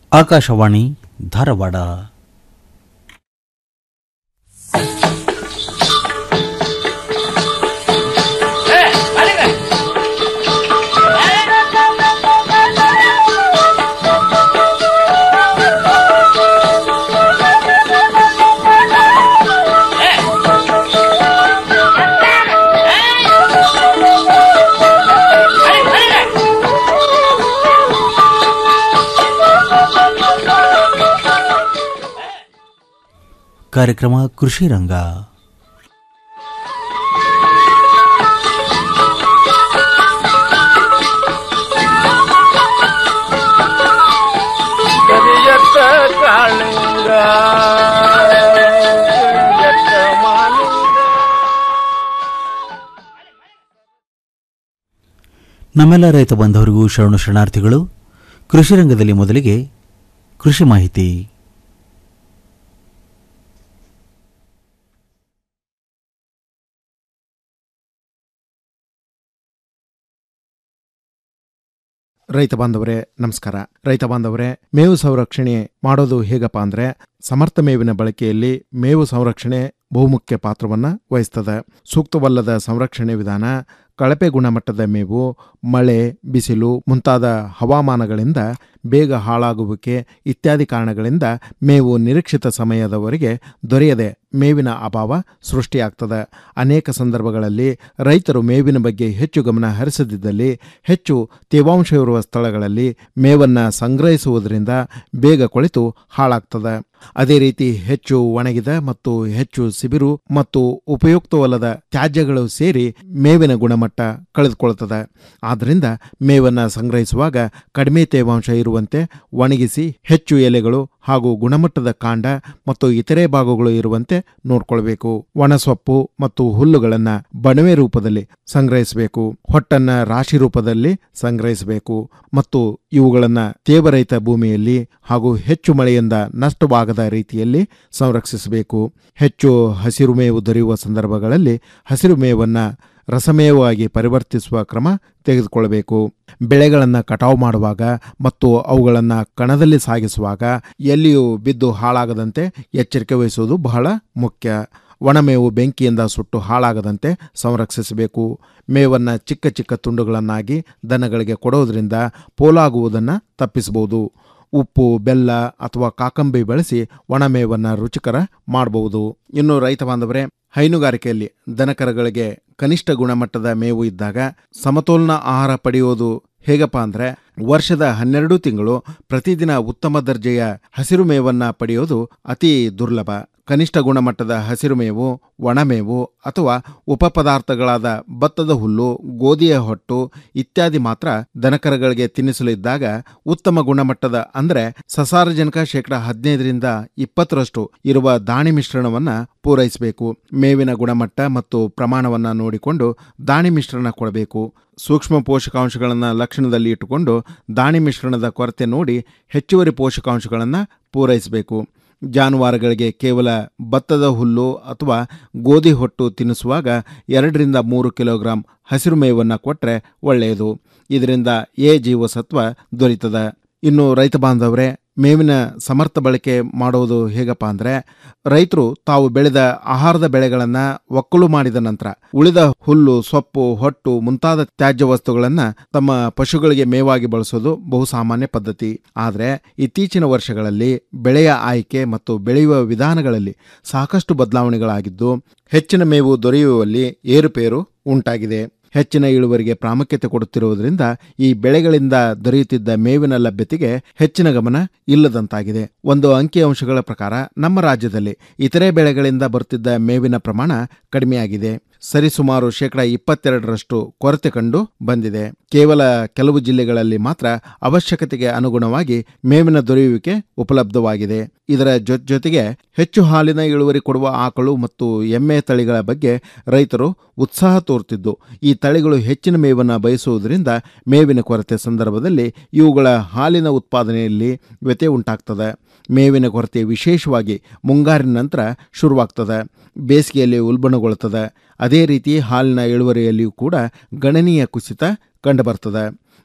ಆಕಾಶವಾಣಿ ಧಾರವಾಡ ಕಾರ್ಯಕ್ರಮ ಕೃಷಿ ರಂಗ ಕರಿಯತ್ತ ಕಾಳಿಂಗ ಕರಿಯತ್ತ ಮಾಲಿಂಗ ನಮ್ಮೆಲ್ಲ ರೈತ ಬಾಂಧವರಿಗೂ ಶರಣು ಶರಣಾರ್ಥಿಗಳು ಕೃಷಿ ರಂಗದಲ್ಲಿ ಮೊದಲಿಗೆ ಕೃಷಿ ಮಾಹಿತಿ ರೈತ ಬಾಂಧವರೇ ನಮಸ್ಕಾರ ರೈತ ಬಾಂಧವರೇ ಮೇವು ಸಂರಕ್ಷಣೆ ಮಾಡೋದು ಹೇಗಪ್ಪ ಅಂದ್ರೆ ಸಮರ್ಥ ಮೇವಿನ ಬಳಕೆಯಲ್ಲಿ ಮೇವು ಸಂರಕ್ಷಣೆ ಬಹುಮುಖ್ಯ ಪಾತ್ರವನ್ನ ವಹಿಸ್ತದೆ ಸೂಕ್ತವಲ್ಲದ ಸಂರಕ್ಷಣೆ ವಿಧಾನ ಕಳಪೆ ಗುಣಮಟ್ಟದ ಮೇವು ಮಳೆ ಬಿಸಿಲು ಮುಂತಾದ ಹವಾಮಾನಗಳಿಂದ ಬೇಗ ಹಾಳಾಗುವಿಕೆ ಇತ್ಯಾದಿ ಕಾರಣಗಳಿಂದ ಮೇವು ನಿರೀಕ್ಷಿತ ಸಮಯದವರೆಗೆ ದೊರೆಯದೆ ಮೇವಿನ ಅಭಾವ ಸೃಷ್ಟಿಯಾಗ್ತದೆ ಅನೇಕ ಸಂದರ್ಭಗಳಲ್ಲಿ ರೈತರು ಮೇವಿನ ಬಗ್ಗೆ ಹೆಚ್ಚು ಗಮನ ಹರಿಸದಿದ್ದಲ್ಲಿ ಹೆಚ್ಚು ತೇವಾಂಶವಿರುವ ಸ್ಥಳಗಳಲ್ಲಿ ಮೇವನ್ನು ಸಂಗ್ರಹಿಸುವುದರಿಂದ ಬೇಗ ಕೊಳೆತು ಹಾಳಾಗ್ತದೆ ಅದೇ ರೀತಿ ಹೆಚ್ಚು ಒಣಗಿದ ಮತ್ತು ಹೆಚ್ಚು ಸಿಬಿರು ಮತ್ತು ಉಪಯುಕ್ತವಲ್ಲದ ತ್ಯಾಜ್ಯಗಳು ಸೇರಿ ಮೇವಿನ ಗುಣಮಟ್ಟ ಕಳೆದುಕೊಳ್ಳುತ್ತದೆ ಆದ್ದರಿಂದ ಮೇವನ್ನು ಸಂಗ್ರಹಿಸುವಾಗ ಕಡಿಮೆ ತೇವಾಂಶ ಇರುವಂತೆ ಒಣಗಿಸಿ ಹೆಚ್ಚು ಎಲೆಗಳು ಹಾಗೂ ಗುಣಮಟ್ಟದ ಕಾಂಡ ಮತ್ತು ಇತರೆ ಭಾಗಗಳು ಇರುವಂತೆ ನೋಡ್ಕೊಳ್ಬೇಕು ಒಣಸೊಪ್ಪು ಮತ್ತು ಹುಲ್ಲುಗಳನ್ನು ಬಣವೆ ರೂಪದಲ್ಲಿ ಸಂಗ್ರಹಿಸಬೇಕು ಹೊಟ್ಟನ್ನ ರಾಶಿ ರೂಪದಲ್ಲಿ ಸಂಗ್ರಹಿಸಬೇಕು ಮತ್ತು ಇವುಗಳನ್ನು ತೇವರಹಿತ ಭೂಮಿಯಲ್ಲಿ ಹಾಗೂ ಹೆಚ್ಚು ಮಳೆಯಿಂದ ನಷ್ಟವಾಗದ ರೀತಿಯಲ್ಲಿ ಸಂರಕ್ಷಿಸಬೇಕು ಹೆಚ್ಚು ಹಸಿರು ಮೇವು ದೊರೆಯುವ ಸಂದರ್ಭಗಳಲ್ಲಿ ಹಸಿರು ಮೇವನ್ನು ರಸಮೇವವಾಗಿ ಪರಿವರ್ತಿಸುವ ಕ್ರಮ ತೆಗೆದುಕೊಳ್ಳಬೇಕು ಬೆಳೆಗಳನ್ನು ಕಟಾವು ಮಾಡುವಾಗ ಮತ್ತು ಅವುಗಳನ್ನು ಕಣದಲ್ಲಿ ಸಾಗಿಸುವಾಗ ಎಲ್ಲಿಯೂ ಬಿದ್ದು ಹಾಳಾಗದಂತೆ ಎಚ್ಚರಿಕೆ ವಹಿಸುವುದು ಬಹಳ ಮುಖ್ಯ ಒಣಮೇವು ಬೆಂಕಿಯಿಂದ ಸುಟ್ಟು ಹಾಳಾಗದಂತೆ ಸಂರಕ್ಷಿಸಬೇಕು ಮೇವನ್ನು ಚಿಕ್ಕ ಚಿಕ್ಕ ತುಂಡುಗಳನ್ನಾಗಿ ದನಗಳಿಗೆ ಕೊಡೋದ್ರಿಂದ ಪೋಲಾಗುವುದನ್ನು ತಪ್ಪಿಸಬಹುದು ಉಪ್ಪು ಬೆಲ್ಲ ಅಥವಾ ಕಾಕಂಬಿ ಬಳಸಿ ಒಣಮೇವನ್ನು ರುಚಿಕರ ಮಾಡಬಹುದು ಇನ್ನು ರೈತ ಬಾಂಧವರೇ ಹೈನುಗಾರಿಕೆಯಲ್ಲಿ ದನಕರಗಳಿಗೆ ಕನಿಷ್ಠ ಗುಣಮಟ್ಟದ ಮೇವು ಇದ್ದಾಗ ಸಮತೋಲನ ಆಹಾರ ಪಡೆಯೋದು ಹೇಗಪ್ಪ ಅಂದ್ರೆ ವರ್ಷದ ಹನ್ನೆರಡು ತಿಂಗಳು ಪ್ರತಿದಿನ ಉತ್ತಮ ದರ್ಜೆಯ ಹಸಿರು ಮೇವನ್ನ ಪಡೆಯೋದು ಅತಿ ದುರ್ಲಭ ಕನಿಷ್ಠ ಗುಣಮಟ್ಟದ ಹಸಿರು ಮೇವು ಒಣಮೇವು ಅಥವಾ ಉಪಪದಾರ್ಥಗಳಾದ ಭತ್ತದ ಹುಲ್ಲು ಗೋಧಿಯ ಹೊಟ್ಟು ಇತ್ಯಾದಿ ಮಾತ್ರ ದನಕರಗಳಿಗೆ ತಿನ್ನಿಸಲಿದ್ದಾಗ ಉತ್ತಮ ಗುಣಮಟ್ಟದ ಅಂದ್ರೆ ಸಸಾರಜನಕ ಶೇಕಡ ಹದಿನೈದರಿಂದ ಇಪ್ಪತ್ತರಷ್ಟು ಇರುವ ದಾಣಿ ಮಿಶ್ರಣವನ್ನ ಪೂರೈಸಬೇಕು ಮೇವಿನ ಗುಣಮಟ್ಟ ಮತ್ತು ಪ್ರಮಾಣವನ್ನ ನೋಡಿಕೊಂಡು ದಾಣಿ ಮಿಶ್ರಣ ಕೊಡಬೇಕು ಸೂಕ್ಷ್ಮ ಪೋಷಕಾಂಶಗಳನ್ನು ಲಕ್ಷಣದಲ್ಲಿ ಇಟ್ಟುಕೊಂಡು ದಾಣಿ ಮಿಶ್ರಣದ ಕೊರತೆ ನೋಡಿ ಹೆಚ್ಚುವರಿ ಪೋಷಕಾಂಶಗಳನ್ನು ಪೂರೈಸಬೇಕು ಜಾನುವಾರುಗಳಿಗೆ ಕೇವಲ ಭತ್ತದ ಹುಲ್ಲು ಅಥವಾ ಗೋಧಿ ಹೊಟ್ಟು ತಿನ್ನಿಸುವಾಗ ಎರಡರಿಂದ ಮೂರು ಕಿಲೋಗ್ರಾಂ ಹಸಿರು ಮೇವನ್ನು ಕೊಟ್ಟರೆ ಒಳ್ಳೆಯದು ಇದರಿಂದ ಎ ಜೀವಸತ್ವ ದೊರೀತದ ಇನ್ನು ರೈತ ಬಾಂಧವರೇ ಮೇವಿನ ಸಮರ್ಥ ಬಳಕೆ ಮಾಡುವುದು ಹೇಗಪ್ಪ ಅಂದರೆ ರೈತರು ತಾವು ಬೆಳೆದ ಆಹಾರದ ಬೆಳೆಗಳನ್ನು ಒಕ್ಕಲು ಮಾಡಿದ ನಂತರ ಉಳಿದ ಹುಲ್ಲು ಸೊಪ್ಪು ಹೊಟ್ಟು ಮುಂತಾದ ತ್ಯಾಜ್ಯ ವಸ್ತುಗಳನ್ನು ತಮ್ಮ ಪಶುಗಳಿಗೆ ಮೇವಾಗಿ ಬಳಸೋದು ಬಹುಸಾಮಾನ್ಯ ಪದ್ಧತಿ ಆದರೆ ಇತ್ತೀಚಿನ ವರ್ಷಗಳಲ್ಲಿ ಬೆಳೆಯ ಆಯ್ಕೆ ಮತ್ತು ಬೆಳೆಯುವ ವಿಧಾನಗಳಲ್ಲಿ ಸಾಕಷ್ಟು ಬದಲಾವಣೆಗಳಾಗಿದ್ದು ಹೆಚ್ಚಿನ ಮೇವು ದೊರೆಯುವಲ್ಲಿ ಏರುಪೇರು ಉಂಟಾಗಿದೆ ಹೆಚ್ಚಿನ ಇಳುವರಿಗೆ ಪ್ರಾಮುಖ್ಯತೆ ಕೊಡುತ್ತಿರುವುದರಿಂದ ಈ ಬೆಳೆಗಳಿಂದ ದೊರೆಯುತ್ತಿದ್ದ ಮೇವಿನ ಲಭ್ಯತೆಗೆ ಹೆಚ್ಚಿನ ಗಮನ ಇಲ್ಲದಂತಾಗಿದೆ ಒಂದು ಅಂಕಿಅಂಶಗಳ ಪ್ರಕಾರ ನಮ್ಮ ರಾಜ್ಯದಲ್ಲಿ ಇತರೆ ಬೆಳೆಗಳಿಂದ ಬರುತ್ತಿದ್ದ ಮೇವಿನ ಪ್ರಮಾಣ ಕಡಿಮೆಯಾಗಿದೆ ಸರಿಸುಮಾರು ಶೇಕಡ ಇಪ್ಪತ್ತೆರಡರಷ್ಟು ಕೊರತೆ ಕಂಡು ಬಂದಿದೆ ಕೇವಲ ಕೆಲವು ಜಿಲ್ಲೆಗಳಲ್ಲಿ ಮಾತ್ರ ಅವಶ್ಯಕತೆಗೆ ಅನುಗುಣವಾಗಿ ಮೇವಿನ ದೊರೆಯುವಿಕೆ ಉಪಲಬ್ಧವಾಗಿದೆ ಇದರ ಜೊತೆಗೆ ಹೆಚ್ಚು ಹಾಲಿನ ಇಳುವರಿ ಕೊಡುವ ಆಕಳು ಮತ್ತು ಎಮ್ಮೆ ತಳಿಗಳ ಬಗ್ಗೆ ರೈತರು ಉತ್ಸಾಹ ತೋರುತ್ತಿದ್ದು ಈ ತಳಿಗಳು ಹೆಚ್ಚಿನ ಮೇವನ್ನು ಬಯಸುವುದರಿಂದ ಮೇವಿನ ಕೊರತೆ ಸಂದರ್ಭದಲ್ಲಿ ಇವುಗಳ ಹಾಲಿನ ಉತ್ಪಾದನೆಯಲ್ಲಿ ವ್ಯತ್ಯಯ ಉಂಟಾಗ್ತದೆ ಮೇವಿನ ಕೊರತೆ ವಿಶೇಷವಾಗಿ ಮುಂಗಾರಿನ ನಂತರ ಶುರುವಾಗ್ತದೆ ಬೇಸಿಗೆಯಲ್ಲಿ ಉಲ್ಬಣಗೊಳ್ಳುತ್ತದೆ ಅದೇ ರೀತಿ ಹಾಲಿನ ಇಳುವರಿಯಲ್ಲಿಯೂ ಕೂಡ ಗಣನೀಯ ಕುಸಿತ ಕಂಡುಬರ್ತದೆ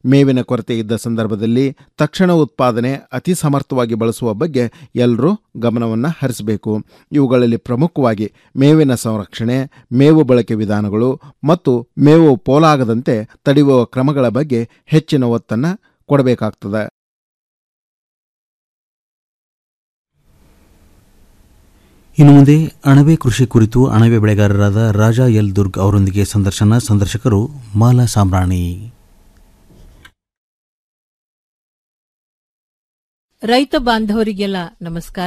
ಮೇವಿನ ಕೊರತೆ ಇದ್ದ ಸಂದರ್ಭದಲ್ಲಿ ತಕ್ಷಣ ಉತ್ಪಾದನೆ ಅತಿ ಸಮರ್ಥವಾಗಿ ಬಳಸುವ ಬಗ್ಗೆ ಎಲ್ಲರೂ ಗಮನವನ್ನು ಹರಿಸಬೇಕು ಇವುಗಳಲ್ಲಿ ಪ್ರಮುಖವಾಗಿ ಮೇವಿನ ಸಂರಕ್ಷಣೆ ಮೇವು ಬಳಕೆ ವಿಧಾನಗಳು ಮತ್ತು ಮೇವು ಪೋಲಾಗದಂತೆ ತಡೆಯುವ ಕ್ರಮಗಳ ಬಗ್ಗೆ ಹೆಚ್ಚಿನ ಒತ್ತನ್ನು ಕೊಡಬೇಕಾಗ್ತದೆ ಇನ್ನು ಮುಂದೆ ಅಣಬೆ ಕೃಷಿ ಕುರಿತು ಅಣಬೆ ಬೆಳೆಗಾರರಾದ ರಾಜಾ ಎಲ್ ದುರ್ಗ್ ಅವರೊಂದಿಗೆ ಸಂದರ್ಶನ ಸಂದರ್ಶಕರು ಮಾಲಾ ಸಾಂಬ್ರಾಣಿ ರೈತ ಬಾಂಧವರಿಗೆಲ್ಲ ನಮಸ್ಕಾರ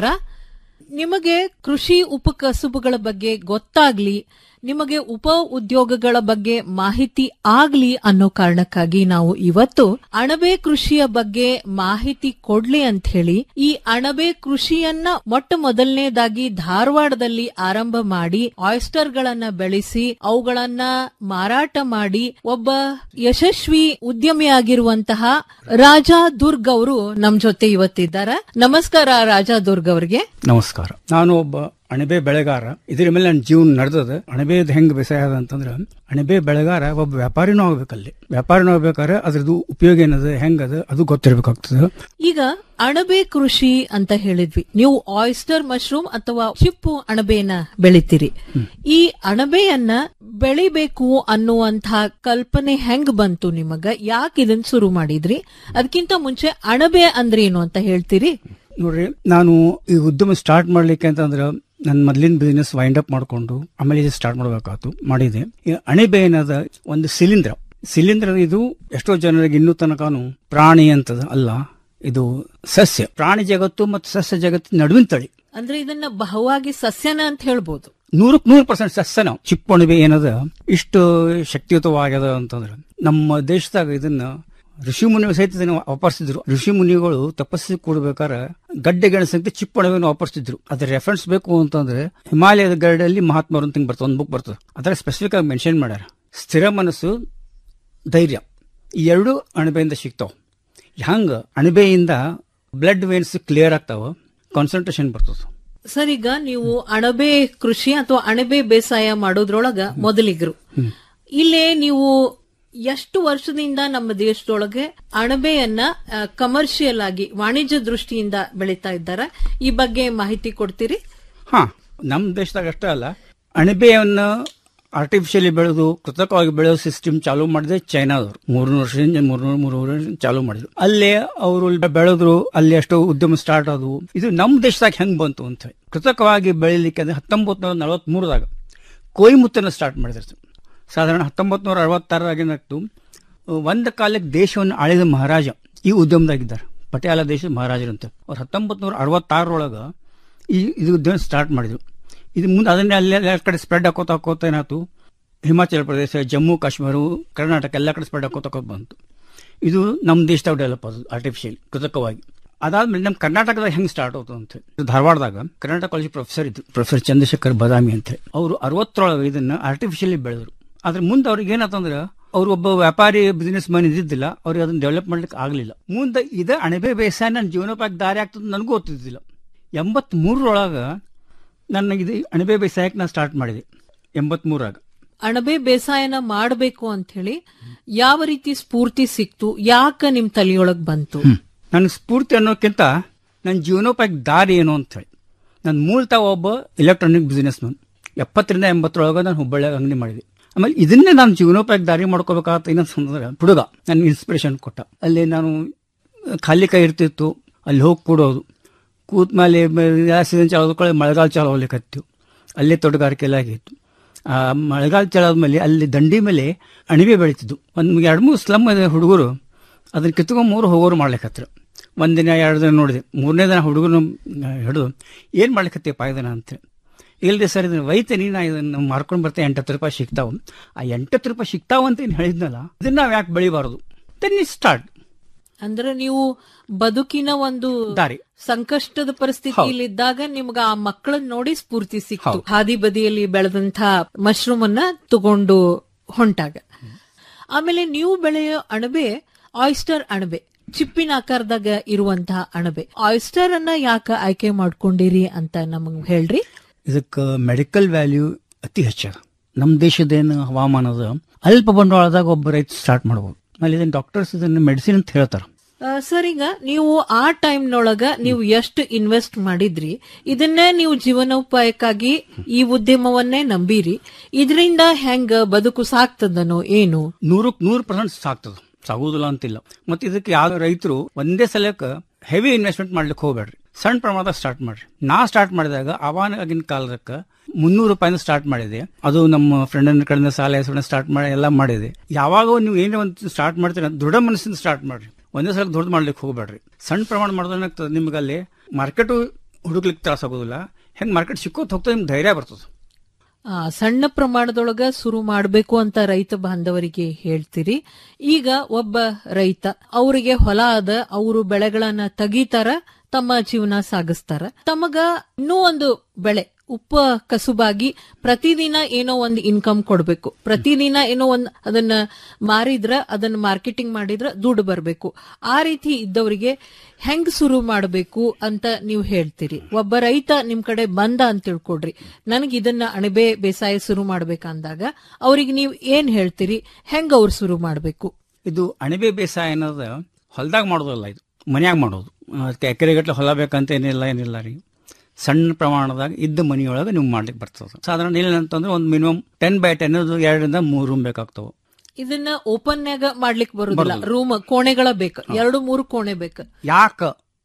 ನಿಮಗೆ ಕೃಷಿ ಉಪಕಸುಬುಗಳ ಬಗ್ಗೆ ಗೊತ್ತಾಗ್ಲಿ ನಿಮಗೆ ಉಪ ಉದ್ಯೋಗಗಳ ಬಗ್ಗೆ ಮಾಹಿತಿ ಆಗ್ಲಿ ಅನ್ನೋ ಕಾರಣಕ್ಕಾಗಿ ನಾವು ಇವತ್ತು ಅಣಬೆ ಕೃಷಿಯ ಬಗ್ಗೆ ಮಾಹಿತಿ ಕೊಡ್ಲಿ ಅಂತ ಹೇಳಿ ಈ ಅಣಬೆ ಕೃಷಿಯನ್ನ ಮೊಟ್ಟ ಮೊದಲನೇದಾಗಿ ಧಾರವಾಡದಲ್ಲಿ ಆರಂಭ ಮಾಡಿ ಆಯಿಸ್ಟರ್ ಗಳನ್ನ ಬೆಳೆಸಿ ಅವುಗಳನ್ನ ಮಾರಾಟ ಮಾಡಿ ಒಬ್ಬ ಯಶಸ್ವಿ ಉದ್ಯಮಿಯಾಗಿರುವಂತಹ ರಾಜಾ ದುರ್ಗ್ ಅವರು ನಮ್ ಜೊತೆ ಇವತ್ತಿದ್ದಾರೆ ನಮಸ್ಕಾರ ರಾಜಾ ದುರ್ಗ್ ಅವರಿಗೆ ನಮಸ್ಕಾರ ನಾನು ಒಬ್ಬ ಅಣಬೆ ಬೆಳೆಗಾರ ಇದ್ರ ಮೇಲೆ ನನ್ನ ಜೀವನ ನಡೆದದ ಅಣಬೆದ್ ಹೆಂಗ್ ಬೇಸಾಯ ಅದ ಅಂತಂದ್ರ ಅಣಬೆ ಬೆಳೆಗಾರ ಒಬ್ಬ ವ್ಯಾಪಾರಿನೂ ಆಗ್ಬೇಕಲ್ಲಿ ವ್ಯಾಪಾರಿನೂ ಆಗ್ಬೇಕಾದ್ರೆ ಅದ್ರದ್ದು ಉಪಯೋಗ ಏನದ ಹೆಂಗದ ಅದು ಗೊತ್ತಿರ್ಬೇಕಾಗ್ತದ ಈಗ ಅಣಬೆ ಕೃಷಿ ಅಂತ ಹೇಳಿದ್ವಿ ನೀವು ಆಯಿಸ್ಟರ್ ಮಶ್ರೂಮ್ ಅಥವಾ ಚಿಪ್ಪು ಅಣಬೆಯನ್ನ ಬೆಳಿತೀರಿ ಈ ಅಣಬೆಯನ್ನ ಬೆಳಿಬೇಕು ಅನ್ನುವಂತಹ ಕಲ್ಪನೆ ಹೆಂಗ್ ಬಂತು ನಿಮಗ ಯಾಕೆ ಇದನ್ನ ಶುರು ಮಾಡಿದ್ರಿ ಅದಕ್ಕಿಂತ ಮುಂಚೆ ಅಣಬೆ ಅಂದ್ರೆ ಏನು ಅಂತ ಹೇಳ್ತೀರಿ ನೋಡ್ರಿ ನಾನು ಈ ಉದ್ಯಮ ಸ್ಟಾರ್ಟ್ ಮಾಡ್ಲಿಕ್ಕೆ ಅಂತಂದ್ರ ನನ್ನ ಮೊದ್ಲಿನ ಬಿಸ್ನೆಸ್ ವೈಂಡ್ ಅಪ್ ಮಾಡ್ಕೊಂಡು ಆಮೇಲೆ ಇದು ಸ್ಟಾರ್ಟ್ ಮಾಡ್ಬೇಕಾಯ್ತು ಮಾಡಿದೆ ಈ ಅಣಬೆ ಏನದ ಒಂದು ಸಿಲಿಂದ್ರ ಸಿಲಿಂದ್ರ ಇದು ಎಷ್ಟೋ ಜನರಿಗೆ ಇನ್ನೂ ತನಕನು ಪ್ರಾಣಿ ಅಂತದ ಅಲ್ಲ ಇದು ಸಸ್ಯ ಪ್ರಾಣಿ ಜಗತ್ತು ಮತ್ತು ಸಸ್ಯ ಜಗತ್ತು ನಡುವಿನ ತಳಿ ಅಂದ್ರೆ ಇದನ್ನ ಬಹುವಾಗಿ ಸಸ್ಯನ ಅಂತ ಹೇಳ್ಬೋದು ನೂರಕ್ಕೆ ನೂರು ಪರ್ಸೆಂಟ್ ಸಸ್ಯನ ಚಿಪ್ಪಣಿಬೆ ಏನದ ಇಷ್ಟು ಶಕ್ತಿಯುತವಾಗ್ಯದ ಅಂತಂದ್ರೆ ನಮ್ಮ ದೇಶದಾಗ ಇದನ್ನ ಋಷಿ ಮುನಿ ಸಹಿತ ಇದನ್ನ ವಾಪರ್ಸಿದ್ರು ಋಷಿ ಮುನಿಗಳು ತಪಸ್ಸಿ ಕೂಡಬೇಕಾದ್ರೆ ಗಡ್ಡೆ ಗೆಣಸಂತೆ ಚಿಪ್ಪಣವೆಯನ್ನು ವಾಪರ್ಸಿದ್ರು ಅದ್ರ ರೆಫರೆನ್ಸ್ ಬೇಕು ಅಂತಂದ್ರೆ ಹಿಮಾಲಯದ ಗರಡಲ್ಲಿ ಮಹಾತ್ಮರು ಅಂತ ಹಿಂಗ್ ಬರ್ತದೆ ಒಂದು ಬುಕ್ ಬರ್ತದೆ ಅದರ ಸ್ಪೆಸಿಫಿಕ್ ಆಗಿ ಮೆನ್ಷನ್ ಮಾಡ್ಯಾರ ಸ್ಥಿರ ಮನಸ್ಸು ಧೈರ್ಯ ಈ ಎರಡು ಅಣಬೆಯಿಂದ ಸಿಗ್ತಾವ ಹಂಗ ಅಣಬೆಯಿಂದ ಬ್ಲಡ್ ವೇನ್ಸ್ ಕ್ಲಿಯರ್ ಆಗ್ತಾವ ಕಾನ್ಸಂಟ್ರೇಷನ್ ಬರ್ತದೆ ಸರ್ ಈಗ ನೀವು ಅಣಬೆ ಕೃಷಿ ಅಥವಾ ಅಣಬೆ ಬೇಸಾಯ ಮಾಡೋದ್ರೊಳಗ ಮೊದಲಿಗರು ಇಲ್ಲೇ ನೀವು ಎಷ್ಟು ವರ್ಷದಿಂದ ನಮ್ಮ ದೇಶದೊಳಗೆ ಅಣಬೆಯನ್ನ ಕಮರ್ಷಿಯಲ್ ಆಗಿ ವಾಣಿಜ್ಯ ದೃಷ್ಟಿಯಿಂದ ಬೆಳೀತಾ ಇದ್ದಾರೆ ಈ ಬಗ್ಗೆ ಮಾಹಿತಿ ಕೊಡ್ತೀರಿ ಹಾ ನಮ್ಮ ದೇಶದಾಗ ಅಷ್ಟೇ ಅಲ್ಲ ಅಣಬೆಯನ್ನು ಆರ್ಟಿಫಿಷಿಯಲಿ ಬೆಳೆದು ಕೃತಕವಾಗಿ ಬೆಳೆಯೋ ಸಿಸ್ಟಮ್ ಚಾಲೂ ಮಾಡಿದೆ ಚೈನಾದವರು ಮೂರ್ನೂರು ವರ್ಷದಿಂದ ಮೂರ್ನೂರು ಮೂರುವರೆ ವರ್ಷ ಚಾಲೂ ಮಾಡಿದ್ರು ಅಲ್ಲೇ ಅವರು ಬೆಳೆದ್ರು ಅಲ್ಲಿ ಎಷ್ಟೋ ಉದ್ಯಮ ಸ್ಟಾರ್ಟ್ ಆದವು ಇದು ನಮ್ಮ ದೇಶದಾಗ ಹೆಂಗ್ ಬಂತು ಅಂತ ಹೇಳಿ ಕೃತಕವಾಗಿ ಬೆಳಿಲಿಕ್ಕೆ ಅಂದ್ರೆ ಹತ್ತೊಂಬತ್ತು ನೂರ ನಲವತ್ಮೂರದಾಗ ಕೊಯ್ಮುತ್ತನ್ನು ಸ್ಟಾರ್ಟ್ ಮಾಡಿದ್ರು ಸಾಧಾರಣ ಹತ್ತೊಂಬತ್ತು ನೂರ ಅರವತ್ತಾರರಾಗ ಏನಾಗ್ತು ಒಂದು ಕಾಲಕ್ಕೆ ದೇಶವನ್ನು ಆಳಿದ ಮಹಾರಾಜ ಈ ಉದ್ಯಮದಾಗಿದ್ದಾರೆ ಪಟಿಯಾಲ ದೇಶದ ಮಹಾರಾಜರಂತ ಅವ್ರು ಹತ್ತೊಂಬತ್ತು ನೂರ ಅರವತ್ತಾರರೊಳಗ ಈ ಇದು ಉದ್ಯಮ ಸ್ಟಾರ್ಟ್ ಮಾಡಿದ್ರು ಇದು ಮುಂದೆ ಅದನ್ನೇ ಅಲ್ಲಿ ಎಲ್ಲ ಕಡೆ ಸ್ಪ್ರೆಡ್ ಹಾಕೋತ ಹಾಕೋತ ಏನಾಯ್ತು ಹಿಮಾಚಲ ಪ್ರದೇಶ ಜಮ್ಮು ಕಾಶ್ಮೀರ ಕರ್ನಾಟಕ ಎಲ್ಲ ಕಡೆ ಸ್ಪ್ರೆಡ್ ಹಾಕೋತ ಹಾಕೋತ ಬಂತು ಇದು ನಮ್ಮ ದೇಶದಾಗ ಡೆವಲಪ್ ಆದದ್ದು ಆರ್ಟಿಫಿಷಿಯಲ್ ಕೃತಕವಾಗಿ ಅದಾದ್ಮೇಲೆ ನಮ್ಮ ಕರ್ನಾಟಕದಾಗ ಹೆಂಗ್ ಸ್ಟಾರ್ಟ್ ಆಯ್ತು ಅಂತ ಹೇಳಿ ಧಾರವಾಡದಾಗ ಕರ್ನಾಟಕ ಕಾಲೇಜ್ ಪ್ರೊಫೆಸರ್ ಇದ್ರು ಪ್ರೊಫೆಸರ್ ಚಂದ್ರಶೇಖರ್ ಬದಾಮಿ ಅಂತ ಹೇಳಿ ಅವರು ಅರವತ್ತರೊಳಗೆ ಇದನ್ನ ಆರ್ಟಿಫಿಷಿಯಲಿ ಬೆಳೆದ್ರು ಆದ್ರೆ ಮುಂದೆ ಅವ್ರಿಗೆ ಏನಾತಂದ್ರೆ ಅವ್ರು ಒಬ್ಬ ವ್ಯಾಪಾರಿ ಬಿಸಿನೆಸ್ ಮ್ಯಾನ್ ಇದ್ದಿದ್ದಿಲ್ಲ ಅವ್ರಿಗೆ ಅದನ್ನ ಡೆವಲಪ್ ಮಾಡ್ಲಿಕ್ಕೆ ಆಗಲಿಲ್ಲ ಮುಂದೆ ಇದೇ ಅಣಬೆ ಬೇಸಾಯ ನನ್ನ ಜೀವನೋಪಾಯಕ್ಕೆ ದಾರಿ ಆಗ್ತದೆ ನನಗೂ ಗೊತ್ತಿದ್ದಿಲ್ಲ ಎಂಬತ್ ಮೂರರೊಳಗ ನನ್ನ ಇದು ಅಣಬೆ ಬೇಸಾಯಕ್ಕೆ ನಾನು ಸ್ಟಾರ್ಟ್ ಮಾಡಿದೆ ಎಂಬತ್ ಮೂರಾಗ ಅಣಬೆ ಬೇಸಾಯನ ಮಾಡಬೇಕು ಅಂತ ಹೇಳಿ ಯಾವ ರೀತಿ ಸ್ಫೂರ್ತಿ ಸಿಕ್ತು ಯಾಕ ನಿಮ್ ತಲೆಯೊಳಗ್ ಬಂತು ನನ್ನ ಸ್ಫೂರ್ತಿ ಅನ್ನೋಕ್ಕಿಂತ ನನ್ನ ಜೀವನೋಪಾಯಕ್ಕೆ ದಾರಿ ಏನು ಅಂತ ಹೇಳಿ ನನ್ನ ಮೂಲತಃ ಒಬ್ಬ ಇಲೆಕ್ಟ್ರಾನಿಕ್ ಬಿಸ್ನೆಸ್ ಮ್ಯಾನ್ ಎಪ್ಪತ್ತರಿಂದ ಎಂಬತ್ತರೊಳಗೆ ನಾನು ಹುಬ್ಬಳ್ಳಿಯಾಗ ಅಂಗಡಿ ಮಾಡಿದೆ ಆಮೇಲೆ ಇದನ್ನೇ ನಾನು ಜೀವನೋಪಾಯಕ್ಕೆ ದಾರಿ ಮಾಡ್ಕೋಬೇಕಾಗತ್ತ ಏನಂತಂದ್ರೆ ಹುಡುಗ ನನ್ನ ಇನ್ಸ್ಪಿರೇಷನ್ ಕೊಟ್ಟ ಅಲ್ಲಿ ನಾನು ಖಾಲಿ ಕೈ ಇರ್ತಿತ್ತು ಅಲ್ಲಿ ಹೋಗಿ ಕೂಡೋದು ಕೂತ್ ಮೇಲೆ ಸೀಸನ್ ಚಾಲೋದ ಕಡೆ ಮಳೆಗಾಲ ಚಾಲು ಹೋಗ್ಲಿಕ್ಕತ್ತು ಅಲ್ಲೇ ತೋಟಗಾರಿಕೆ ಎಲ್ಲ ಆಗಿತ್ತು ಆ ಮಳೆಗಾಲ ಚಾಲಾದ್ಮೇಲೆ ಅಲ್ಲಿ ದಂಡಿ ಮೇಲೆ ಅಣಿಬೆ ಬೆಳೀತಿದ್ದು ಒಂದು ಎರಡು ಮೂರು ಸ್ಲಮ್ ಇದೆ ಹುಡುಗರು ಅದನ್ನ ಕಿತ್ಕೊಂಡ್ ಮೂರು ಹೋಗೋರು ಮಾಡ್ಲಿಕ್ಕತ್ರ ಒಂದಿನ ಎರಡು ದಿನ ನೋಡಿದೆ ಮೂರನೇ ದಿನ ಹುಡುಗರು ಹಿಡಿದು ಏನು ಮಾಡ್ಲಿಕ್ಕತ್ತೀಯಪ್ಪ ಇದನ್ನ ಅಂತ ಇಲ್ರಿ ಸರ್ ಇದನ್ನ ಒಯ್ತೀನಿ ನಾ ಇದನ್ನ ಮಾರ್ಕೊಂಡು ಬರ್ತೇನೆ ಎಂಟತ್ತು ರೂಪಾಯಿ ಸಿಗ್ತಾವ ಆ ಎಂಟತ್ತು ರೂಪಾಯಿ ಸಿಗ್ತಾವ ಅಂತ ಏನು ಹೇಳಿದ್ನಲ್ಲ ಇದನ್ನ ನಾವು ಯಾಕೆ ಬೆಳಿಬಾರದು ದೆನ್ ಸ್ಟಾರ್ಟ್ ಅಂದ್ರೆ ನೀವು ಬದುಕಿನ ಒಂದು ದಾರಿ ಸಂಕಷ್ಟದ ಪರಿಸ್ಥಿತಿಯಲ್ಲಿದ್ದಾಗ ನಿಮ್ಗ ಆ ಮಕ್ಕಳನ್ನ ನೋಡಿ ಸ್ಫೂರ್ತಿ ಸಿಕ್ತು ಹಾದಿ ಬದಿಯಲ್ಲಿ ಬೆಳೆದಂತ ಮಶ್ರೂಮ್ ಅನ್ನ ತಗೊಂಡು ಹೊಂಟಾಗ ಆಮೇಲೆ ನೀವು ಬೆಳೆಯೋ ಅಣಬೆ ಆಯಿಸ್ಟರ್ ಅಣಬೆ ಚಿಪ್ಪಿನ ಆಕಾರದಾಗ ಇರುವಂತಹ ಅಣಬೆ ಆಯಿಸ್ಟರ್ ಅನ್ನ ಯಾಕ ಆಯ್ಕೆ ಮಾಡ್ಕೊಂಡಿರಿ ಅಂತ ನಮಗ್ ಹೇಳ್ರಿ ಇದಕ್ಕೆ ಮೆಡಿಕಲ್ ವ್ಯಾಲ್ಯೂ ಅತಿ ಹೆಚ್ಚದ ನಮ್ಮ ದೇಶದೇನು ಹವಾಮಾನದ ಅಲ್ಪ ಬಂಡವಾಳದಾಗ ಒಬ್ಬ ರೈತ ಸ್ಟಾರ್ಟ್ ಮಾಡ್ಬೋದು ಆಮೇಲೆ ಇದನ್ನ ಡಾಕ್ಟರ್ಸ್ ಇದನ್ನ ಮೆಡಿಸಿನ್ ಅಂತ ಹೇಳ್ತಾರೆ ಆ, ಸರ್ ಈಗ ನೀವು ಆ ಟೈಮ್ನೊಳಗ ನೀವು ಎಷ್ಟು ಇನ್ವೆಸ್ಟ್ ಮಾಡಿದ್ರಿ ಇದನ್ನೇ ನೀವು ಜೀವನೋಪಾಯಕ್ಕಾಗಿ ಈ ಉದ್ಯಮವನ್ನೇ ನಂಬಿರಿ ಇದರಿಂದ ಹೆಂಗ ಬದುಕು ಸಾಕ್ತದನೋ ಏನು ನೂರಕ್ಕೆ ನೂರು ಪರ್ಸೆಂಟ್ ಸಾಕ್ತದ ಸಾಗುದಿಲ್ಲ ಅಂತಿಲ್ಲ ಮತ್ತೆ ಇದಕ್ಕೆ ಯಾವ ರೈತರು ಒಂದೇ ಸಲಕ್ಕೆ ಹೆವಿ ಇನ್ವೆಸ್ಟ್ಮೆಂಟ್ ಮಾಡ್ಲಿಕ್ಕೆ ಹೋಗ್ಬೇಡ್ರಿ ಸಣ್ಣ ಪ್ರಮಾಣದಾಗ ಸ್ಟಾರ್ಟ್ ಮಾಡ್ರಿ ನಾ ಸ್ಟಾರ್ಟ್ ಮಾಡಿದಾಗ ಅವಾಗಿನ ಕಾಲದಕ್ಕೆ ಮುನ್ನೂರು ರೂಪಾಯಿಂದ ಸ್ಟಾರ್ಟ್ ಮಾಡಿದೆ ಅದು ನಮ್ಮ ಫ್ರೆಂಡ್ ಕಡೆಯಿಂದ ಸಾಲ ಹೆಸರನ್ನ ಸ್ಟಾರ್ಟ್ ಮಾಡಿ ಎಲ್ಲ ಮಾಡಿದೆ ಯಾವಾಗ ನೀವು ಏನೇ ಒಂದು ಸ್ಟಾರ್ಟ್ ಮಾಡ್ತೀರ ದೃಢ ಮನಸ್ಸಿಂದ ಸ್ಟಾರ್ಟ್ ಮಾಡ್ರಿ ಒಂದೇ ಸಲ ದೊಡ್ಡ ಮಾಡ್ಲಿಕ್ಕೆ ಹೋಗ್ಬೇಡ್ರಿ ಸಣ್ಣ ಪ್ರಮಾಣ ಮಾಡಿದ್ರೆ ನಿಮ್ಗೆ ಅಲ್ಲಿ ಮಾರ್ಕೆಟು ಹುಡುಕ್ಲಿಕ್ಕೆ ತ್ರಾಸ ಆಗೋದಿಲ್ಲ ಹೆಂಗ್ ಮಾರ್ಕೆಟ್ ಸಿಕ್ಕೋತ್ ಹೋಗ್ತದೆ ನಿಮ್ಗೆ ಧೈರ್ಯ ಬರ್ತದೆ ಆ, ಸಣ್ಣ ಪ್ರಮಾಣದೊಳಗ ಶುರು ಮಾಡಬೇಕು ಅಂತ ರೈತ ಬಾಂಧವರಿಗೆ ಹೇಳ್ತೀರಿ ಈಗ ಒಬ್ಬ ರೈತ ಅವರಿಗೆ ಹೊಲ ಅದ ಅವರು ಬೆಳೆಗಳನ್ನ ತೆಗಿತಾರ ತಮ್ಮ ಜೀವನ ಸಾಗಿಸ್ತಾರ ತಮಗ ಇನ್ನೂ ಒಂದು ಬೆಳೆ ಉಪ ಕಸುಬಾಗಿ ಪ್ರತಿದಿನ ಏನೋ ಒಂದು ಇನ್ಕಮ್ ಕೊಡ್ಬೇಕು ಪ್ರತಿದಿನ ಏನೋ ಒಂದ್ ಅದನ್ನ ಮಾರಿದ್ರ ಅದನ್ನ ಮಾರ್ಕೆಟಿಂಗ್ ಮಾಡಿದ್ರ ದುಡ್ಡು ಬರ್ಬೇಕು ಆ ರೀತಿ ಇದ್ದವರಿಗೆ ಹೆಂಗ್ ಶುರು ಮಾಡಬೇಕು ಅಂತ ನೀವು ಹೇಳ್ತೀರಿ ಒಬ್ಬ ರೈತ ನಿಮ್ ಕಡೆ ಬಂದ ಅಂತ ತಿಳ್ಕೊಡ್ರಿ ನನಗೆ ಇದನ್ನ ಅಣಬೆ ಬೇಸಾಯ ಶುರು ಮಾಡ್ಬೇಕಂದಾಗ ಅವ್ರಿಗೆ ನೀವು ಏನ್ ಹೇಳ್ತೀರಿ ಹೆಂಗ್ ಅವ್ರು ಶುರು ಮಾಡ್ಬೇಕು ಇದು ಅಣಬೆ ಬೇಸಾಯ ಅನ್ನೋದು ಹೊಲದಾಗ ಮಾಡೋದಲ್ಲ ಇದು ಮನ್ಯಾಗ ಮಾಡೋದು ಅದಕ್ಕೆ ಎಕರೆಗಟ್ಟಲೆ ಹೊಲ ಬೇಕಂತ ಏನಿಲ್ಲ ಏನಿಲ್ಲ ರೀ ಸಣ್ಣ ಪ್ರಮಾಣದಾಗ ಇದ್ದ ಮನಿಯೊಳಗೆ ನೀವು ಮಾಡ್ಲಿಕ್ಕೆ ಬರ್ತದೆ ಸಾಧಾರಣ ಏನಂತಂದ್ರೆ ಒಂದು ಮಿನಿಮಮ್ ಟೆನ್ ಬೈ ಟೆನ್ ಎರಡರಿಂದ ಮೂರು ರೂಮ್ ಬೇಕಾಗ್ತವೆ ಇದನ್ನ ಓಪನ್ಯಾಗ ಮಾಡ್ಲಿಕ್ಕೆ ಬರುದಿಲ್ಲ ರೂಮ್ ಕೋಣೆಗಳ ಬೇಕು ಎರಡು ಮೂರು ಕೋಣೆ ಬೇಕು ಯಾಕ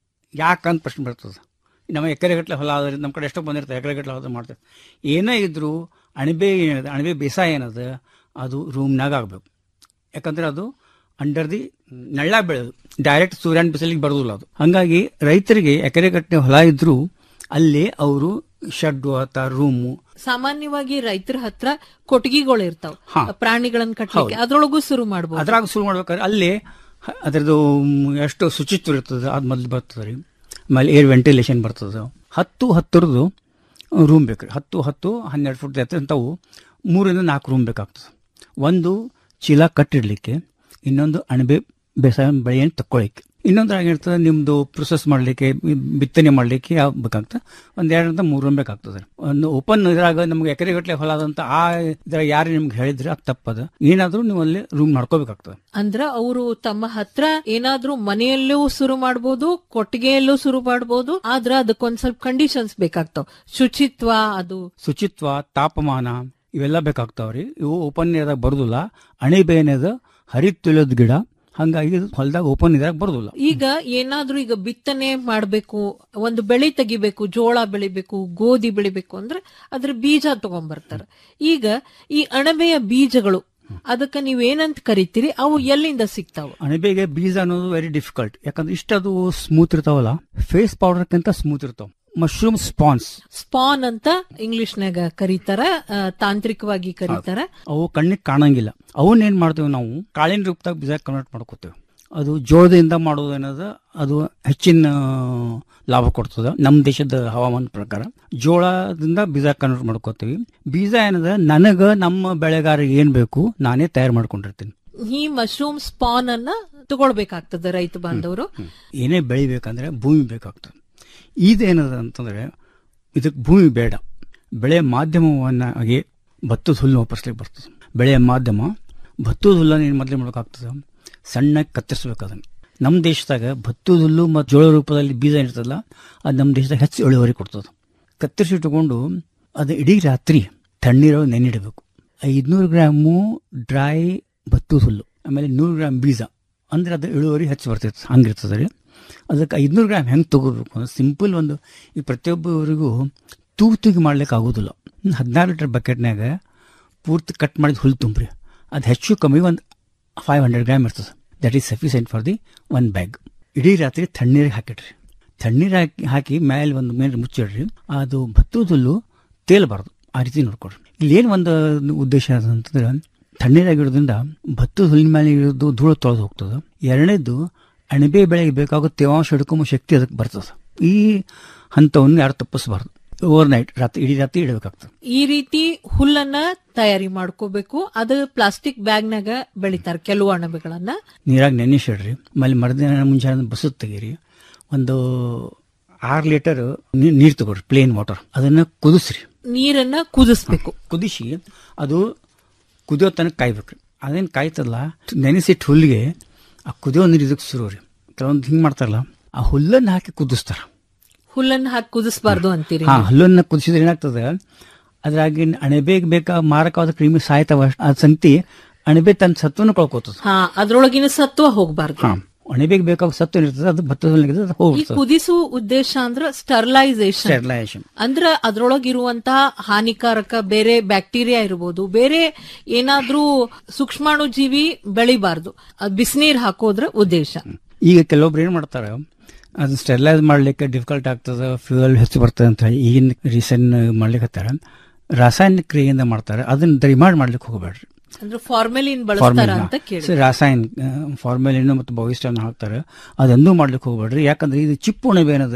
ಯಾಕ ಅಂತ ಪ್ರಶ್ನೆ ಬರ್ತದೆ ನಮ್ಮ ಎಕರೆಗಟ್ಟಲೆ ಹೊಲ ಆದ್ರೆ ನಮ್ಮ ಕಡೆ ಎಷ್ಟೋ ಬಂದಿರ್ತದೆ ಎಕರೆಗಟ್ಟಲೆ ಹೊಲ ಮಾಡ್ತಾರೆ ಏನೇ ಇದ್ರು ಅಣಬೆ ಏನಿದೆ ಅಣಬೆ ಬೇಸಾಯ ಏನದ ಅದು ರೂಮ್ನಾಗ ಆಗಬೇಕು ಯಾಕಂದ್ರೆ ಅದು ಅಂಡರ್ ದಿ ನೆಳ್ಳ ಬೆಳೆದು ಡೈರೆಕ್ಟ್ ಸೂರ್ಯನ ಬಿಸಿಲಿಗೆ ಬರೋದಿಲ್ಲ ಅದು ಹಂಗಾಗಿ ರೈತರಿಗೆ ಎಕರೆಗಟ್ಟಲೆ ಹೊಲ ಇದ್ರು ಅಲ್ಲಿ ಅವರು ಶೆಡ್ ಅಥವಾ ರೂಮು ಸಾಮಾನ್ಯವಾಗಿ ರೈತರ ಹತ್ರ ಕೊಟ್ಟಿಗೆಗಳು ಇರ್ತಾವ ಹಾ. ಪ್ರಾಣಿಗಳನ್ನ ಕಟ್ಲಿಕ್ಕೆ ಅದ್ರೊಳಗೂ ಶುರು ಮಾಡಬಹುದು ಅದ್ರಾಗ ಶುರು ಮಾಡ್ಬೇಕಾದ್ರೆ ಅಲ್ಲಿ ಹ- ಅದ್ರದ್ದು ಮ್, ಎಷ್ಟು ಶುಚಿತ್ವ ಇರ್ತದೆ ಅದು ಮೊದಲು ಬರ್ತದೆ ರೀ ಆಮೇಲೆ ಏರ್ ವೆಂಟಿಲೇಷನ್ ಬರ್ತದೆ ಹತ್ತು ಹತ್ತರದ್ದು ರೂಮ್ ಬೇಕು ರೀ ಹತ್ತು ಹತ್ತು ಹನ್ನೆರಡು ಫುಟ್ ಅಂಥವು ಮೂರಿಂದ ನಾಲ್ಕು ರೂಮ್ ಬೇಕಾಗ್ತದೆ ಒಂದು ಚೀಲ ಕಟ್ಟಿಡ್ಲಿಕ್ಕೆ ಇನ್ನೊಂದು ಅಣಬೆ ಬೇಸಾಯ ಬೆಳೆಯನ್ನು ತಕ್ಕೊಳ್ಳಿಕ್ಕೆ ಇನ್ನೊಂದು ಆಗಿರ್ತದೆ ನಿಮ್ಮದು ಪ್ರೊಸೆಸ್ ಮಾಡಲಿಕ್ಕೆ ಬಿತ್ತನೆ ಮಾಡಲಿಕ್ಕೆ ಯಾವ ಬೇಕಾಗ್ತದೆ ಒಂದು ಎರಡರಿಂದ ಮೂರು ರೂಮ್ ಬೇಕಾಗ್ತದೆ ಒಂದು ಓಪನ್ ಇದ್ರಾಗ ನಮ್ಗೆ ಎಕರೆಗಟ್ಟಲೆ ಹೊಲ ಅದಂತ ಆ ಇದ್ರಾಗ ಯಾರು ನಿಮ್ಗೆ ಹೇಳಿದ್ರೆ ಅದು ತಪ್ಪದ ಏನಾದರೂ ನೀವು ಅಲ್ಲಿ ರೂಮ್ ಮಾಡ್ಕೋಬೇಕಾಗ್ತದೆ ಅಂದ್ರ ಅವರು ತಮ್ಮ ಹತ್ರ ಏನಾದ್ರೂ ಮನೆಯಲ್ಲೂ ಶುರು ಮಾಡಬಹುದು ಕೊಟ್ಟಿಗೆಯಲ್ಲೂ ಶುರು ಮಾಡಬಹುದು ಆದ್ರ ಅದಕ್ಕೊಂದ್ ಸ್ವಲ್ಪ ಕಂಡೀಷನ್ಸ್ ಬೇಕಾಗ್ತಾವ ಶುಚಿತ್ವ ಅದು ಶುಚಿತ್ವ ತಾಪಮಾನ ಇವೆಲ್ಲ ಬೇಕಾಗ್ತಾವ್ರಿ ಇವು ಓಪನ್ ಏರಿಯಾದಾಗ ಬರುದಿಲ್ಲ ಅಣೆಬೆ ಏನದ ಹರಿತಿಳೋದ್ ಗಿಡ ಹಂಗಾಗಿ ಹೊಲದಾಗ ಓಪನ್ ಇದ್ರಾಗ ಬರುದಿಲ್ಲ ಈಗ ಏನಾದ್ರೂ ಈಗ ಬಿತ್ತನೆ ಮಾಡ್ಬೇಕು ಒಂದು ಬೆಳೆ ತೆಗಿಬೇಕು ಜೋಳ ಬೆಳಿಬೇಕು ಗೋಧಿ ಬೆಳಿಬೇಕು ಅಂದ್ರೆ ಅದ್ರ ಬೀಜ ತಗೊಂಡ್ಬರ್ತಾರ ಈಗ ಈ ಅಣಬೆಯ ಬೀಜಗಳು ಅದಕ್ಕ ನೀವೇನಂತ ಕರಿತೀರಿ ಅವು ಎಲ್ಲಿಂದ ಸಿಗ್ತಾವ ಅಣಬೆಗೆ ಬೀಜ ಅನ್ನೋದು ವೆರಿ ಡಿಫಿಕಲ್ಟ್ ಯಾಕಂದ್ರೆ ಇಷ್ಟದು ಸ್ಮೂತ್ ಇರ್ತಾವಲ್ಲ ಫೇಸ್ ಪೌಡರ್ಕ್ಕಿಂತ ಸ್ಮೂತ್ ಇರ್ತಾವ ಮಶ್ರೂಮ್ ಸ್ಪಾನ್ಸ್ ಸ್ಪಾನ್ ಅಂತ ಇಂಗ್ಲಿಷ್ನಾಗ ಕರೀತಾರ ಆ, ತಾಂತ್ರಿಕವಾಗಿ ಕರೀತಾರ ಅವು ಕಣ್ಣಿಗೆ ಕಾಣಂಗಿಲ್ಲ ಅವನ್ನ ಏನ್ ಮಾಡ್ತೇವೆ ನಾವು ಕಾಳಿನ ರೂಪದಾಗ ಬೀಜ ಕನ್ವರ್ಟ್ ಮಾಡ್ಕೋತೇವೆ ಅದು ಜೋಳದಿಂದ ಮಾಡೋದು ಏನದ ಅದು ಹೆಚ್ಚಿನ ಲಾಭ ಕೊಡ್ತದ ನಮ್ಮ ದೇಶದ ಹವಾಮಾನ ಪ್ರಕಾರ ಜೋಳದಿಂದ ಬೀಜ ಕನ್ವರ್ಟ್ ಮಾಡ್ಕೋತೀವಿ ಬೀಜ ಏನದ ನನಗ ನಮ್ಮ ಬೆಳೆಗಾರರಿಗೆ ಏನ್ ಬೇಕು ನಾನೇ ತಯಾರು ಮಾಡ್ಕೊಂಡಿರ್ತೀನಿ ಈ ಮಶ್ರೂಮ್ ಸ್ಪಾನ್ ಅನ್ನ ತಗೊಳ್ಬೇಕಾಗ್ತದೆ ರೈತ ಬಾಂಧವರು ಏನೇ ಬೆಳಿಬೇಕಂದ್ರೆ ಭೂಮಿ ಬೇಕಾಗ್ತದೆ ಇದೇನದ ಅಂತಂದ್ರೆ ಇದಕ್ಕೆ ಭೂಮಿ ಬೇಡ ಬೆಳೆ ಮಾಧ್ಯಮವನ್ನಾಗಿ ಭತ್ತದ ಹುಲ್ಲು ವಾಪಸ್ಲಿಕ್ಕೆ ಬರ್ತದೆ ಬೆಳೆಯ ಮಾಧ್ಯಮ ಭತ್ತದ ಹುಲ್ಲನ್ನು ಏನು ಮೊದಲೇ ಮಾಡೋಕ್ಕಾಗ್ತದೆ ಸಣ್ಣಗೆ ಕತ್ತರಿಸ್ಬೇಕು ಅದನ್ನು ನಮ್ಮ ದೇಶದಾಗ ಭತ್ತದ ಹುಲ್ಲು ಮತ್ತು ಜೋಳ ರೂಪದಲ್ಲಿ ಬೀಜ ಇರ್ತದಲ್ಲ ಅದು ನಮ್ಮ ದೇಶದಾಗ ಹೆಚ್ಚು ಇಳುವರಿ ಕೊಡ್ತದೆ ಕತ್ತರಿಸಿ ಇಟ್ಕೊಂಡು ಅದು ಇಡೀ ರಾತ್ರಿ ತಣ್ಣೀರೊಳಗೆ ನೆನಿಡಬೇಕು ಐದುನೂರು ಗ್ರಾಮು ಡ್ರೈ ಭತ್ತದ ಹುಲ್ಲು ಆಮೇಲೆ ನೂರು ಗ್ರಾಮ್ ಬೀಜ ಅಂದ್ರೆ ಅದು ಇಳುವರಿ ಹೆಚ್ಚು ಬರ್ತೈತೆ ಹಂಗಿರ್ತದೆ ರೀ ಅದಕ್ಕೆ ಐದುನೂರು ಗ್ರಾಮ್ ಹೆಂಗೆ ತಗೋಬೇಕು ಅಂದ್ರೆ ಸಿಂಪಲ್ ಒಂದು ಈ ಪ್ರತಿಯೊಬ್ಬರಿಗೂ ತೂತಿಗೆ ಮಾಡ್ಲಿಕ್ಕೆ ಆಗೋದಿಲ್ಲ ಹದಿನಾರು ಲೀಟರ್ ಬಕೆಟ್ನಾಗ ಪೂರ್ತಿ ಕಟ್ ಮಾಡಿದ ಹುಲ್ಲು ತುಂಬ್ರಿ ಅದು ಹೆಚ್ಚು ಕಮ್ಮಿ ಒಂದು ಫೈವ್ ಹಂಡ್ರೆಡ್ ಗ್ರಾಮ್ ಇರ್ತದೆ that is sufficient for the one bag ಇಡೀ ರಾತ್ರಿ ತಣ್ಣೀರಿಗೆ ಹಾಕಿಡ್ರಿ ತಣ್ಣೀರು ಹಾಕಿ ಹಾಕಿ ಮೇಲೆ ಒಂದು ಮೇಲೆ ಮುಚ್ಚಿಡ್ರಿ ಅದು ಭತ್ತದ ಹುಲ್ಲು ತೇಲಬಾರ್ದು ಆ ರೀತಿ ನೋಡ್ಕೊಡ್ರಿ ಇಲ್ಲಿ ಏನು ಒಂದು ಉದ್ದೇಶ ಅಂತಂದ್ರೆ ತಣ್ಣೀರಾಗಿರೋದ್ರಿಂದ ಭತ್ತದ ಹುಲ್ಲಿನ ಮೇಲೆ ಇರೋದು ಧೂಳು ತೊಳೆದು ಹೋಗ್ತದೆ ಎರಡನೇದು ಅಣಬೆ ಬೆಳೆಗೆ ಬೇಕಾಗೋ ತೇವಾಂಶ ಹಿಡ್ಕೊಂಬ ಶಕ್ತಿ ಅದಕ್ಕೆ ಬರ್ತದೆ ಈ ಹಂತವನ್ನು ಯಾರು ತಪ್ಪಿಸಬಾರ್ದು ಓವರ್ ನೈಟ್ ರಾತ್ರಿ ಇಡೀ ರಾತ್ರಿ ಇಡಬೇಕಾಗ್ತದೆ ಈ ರೀತಿ ಹುಲ್ಲನ್ನ ತಯಾರಿ ಮಾಡ್ಕೋಬೇಕು ಅದು ಪ್ಲಾಸ್ಟಿಕ್ ಬ್ಯಾಗ್ನಾಗ ಬೆಳಿತಾರ ಕೆಲವು ಅಣಬೆಗಳನ್ನ ನೀರಾಗ ನೆನೆಸಿಡ್ರಿ ಆಮೇಲೆ ಮರುದಿನ ಮುಂಜಾನೆ ಬಸದ್ ತೆಗೀರಿ ಒಂದು ಆರು ಲೀಟರ್ ನೀರು ತಗೊಳ್ರಿ ಪ್ಲೇನ್ ವಾಟರ್ ಅದನ್ನ ಕುದಿಸ್ರಿ ನೀರನ್ನ ಕುದಿಸ್ಬೇಕು ಕುದಿಸಿ ಅದು ಕುದಿಯೋ ತನಕ ಕಾಯ್ಬೇಕ್ರಿ ಅದೇನು ಕಾಯ್ತಲ್ಲ ನೆನೆಸಿಟ್ಟು ಹುಲ್ಲಿಗೆ ಆ ಕುದಿಯೋ ನೀರು ಇದಕ್ಕೆ ಶುರು ರೀ ಕೆಲವೊಂದು ಹಿಂಗೆ ಮಾಡ್ತಾರಲ್ಲ ಆ ಹುಲ್ಲನ್ನು ಹಾಕಿ ಕುದಿಸ್ತಾರ ಹುಲ್ಲನ್ನ ಹಾಕಿ ಕುದಿಸಬಾರ್ದು ಅಂತೀರಿ ಹಾ ಹುಲ್ಲನ್ನು ಕುದಿಸಿದ್ರೆ ಏನಾಗ್ತದೆ ಅದ್ರಾಗಿ ಅಣೆಬೇಗ್ ಬೇಕಾ ಮಾರಕವಾದ ಕ್ರಿಮಿ ಸಾಯ್ತಾವ ಆ ಸಂತಿ ಅಣೆಬೆ ತನ್ನ ಸತ್ವನ ಕಳ್ಕೊತದ ಹಾ ಅದ್ರೊಳಗಿನ ಸತ್ವ ಹೋಗ್ಬಾರ್ದು ಹಾ ಅಣೆಬೇಗ್ ಬೇಕಾದ ಸತ್ವ ಇರ್ತದೆ ಅದು ಭತ್ತದ ಈ ಹೋಗ್ತದೆ ಕುದಿಸುವ ಉದ್ದೇಶ ಅಂದ್ರ ಸ್ಟರ್ಲೈಸೇಷನ್ ಸ್ಟೆರಿಲೈಸೇಷನ್ ಅಂದ್ರ ಅದ್ರೊಳಗಿರುವಂತಹ ಹಾನಿಕಾರಕ ಬೇರೆ ಬ್ಯಾಕ್ಟೀರಿಯಾ ಇರಬಹುದು ಬೇರೆ ಏನಾದ್ರೂ ಸೂಕ್ಷ್ಮಾಣು ಜೀವಿ ಬೆಳಿಬಾರ್ದು ಅದ್ ಬಿಸಿನೀರ್ ಹಾಕೋದ್ರ ಉದ್ದೇಶ ಈಗ ಕೆಲವೊಬ್ರು ಏನ್ ಮಾಡ್ತಾರೆ ಅದನ್ನ ಸ್ಟೆರಿಲೈಸ್ ಮಾಡ್ಲಿಕ್ಕೆ ಡಿಫಿಕಲ್ಟ್ ಆಗ್ತದೆ ಫ್ಯೂಯಲ್ ಹೆಚ್ಚು ಬರ್ತದೆ ಅಂತ ಹೇಳಿ ಈಗಿನ ರೀಸೆಂಟ್ ಮಾಡ್ಲಿಕ್ಕೆ ರಾಸಾಯನಿಕ ಕ್ರಿಯೆಯಿಂದ ಮಾಡ್ತಾರೆ ಅದನ್ನ ದರಿಮಾಡ್ ಮಾಡ್ಲಿಕ್ಕೆ ಹೋಗಬೇಡ್ರಿ ಅಂದ್ರೆ ಫಾರ್ಮೆಲಿನ್ ಬಳಸ್ತಾರ ಅಂತ ಕೇಳಿ ರಾಸಾಯನ ಫಾರ್ಮೆಲಿನ್ ಮತ್ತು ಭವಿಷ್ಯನ ಹಾಕ್ತಾರೆ ಅದನ್ನೂ ಮಾಡ್ಲಿಕ್ಕೆ ಹೋಗ್ಬೇಡ್ರಿ ಯಾಕಂದ್ರೆ ಇದು ಚಿಪ್ಪು ಉಣಬೆ ಏನದ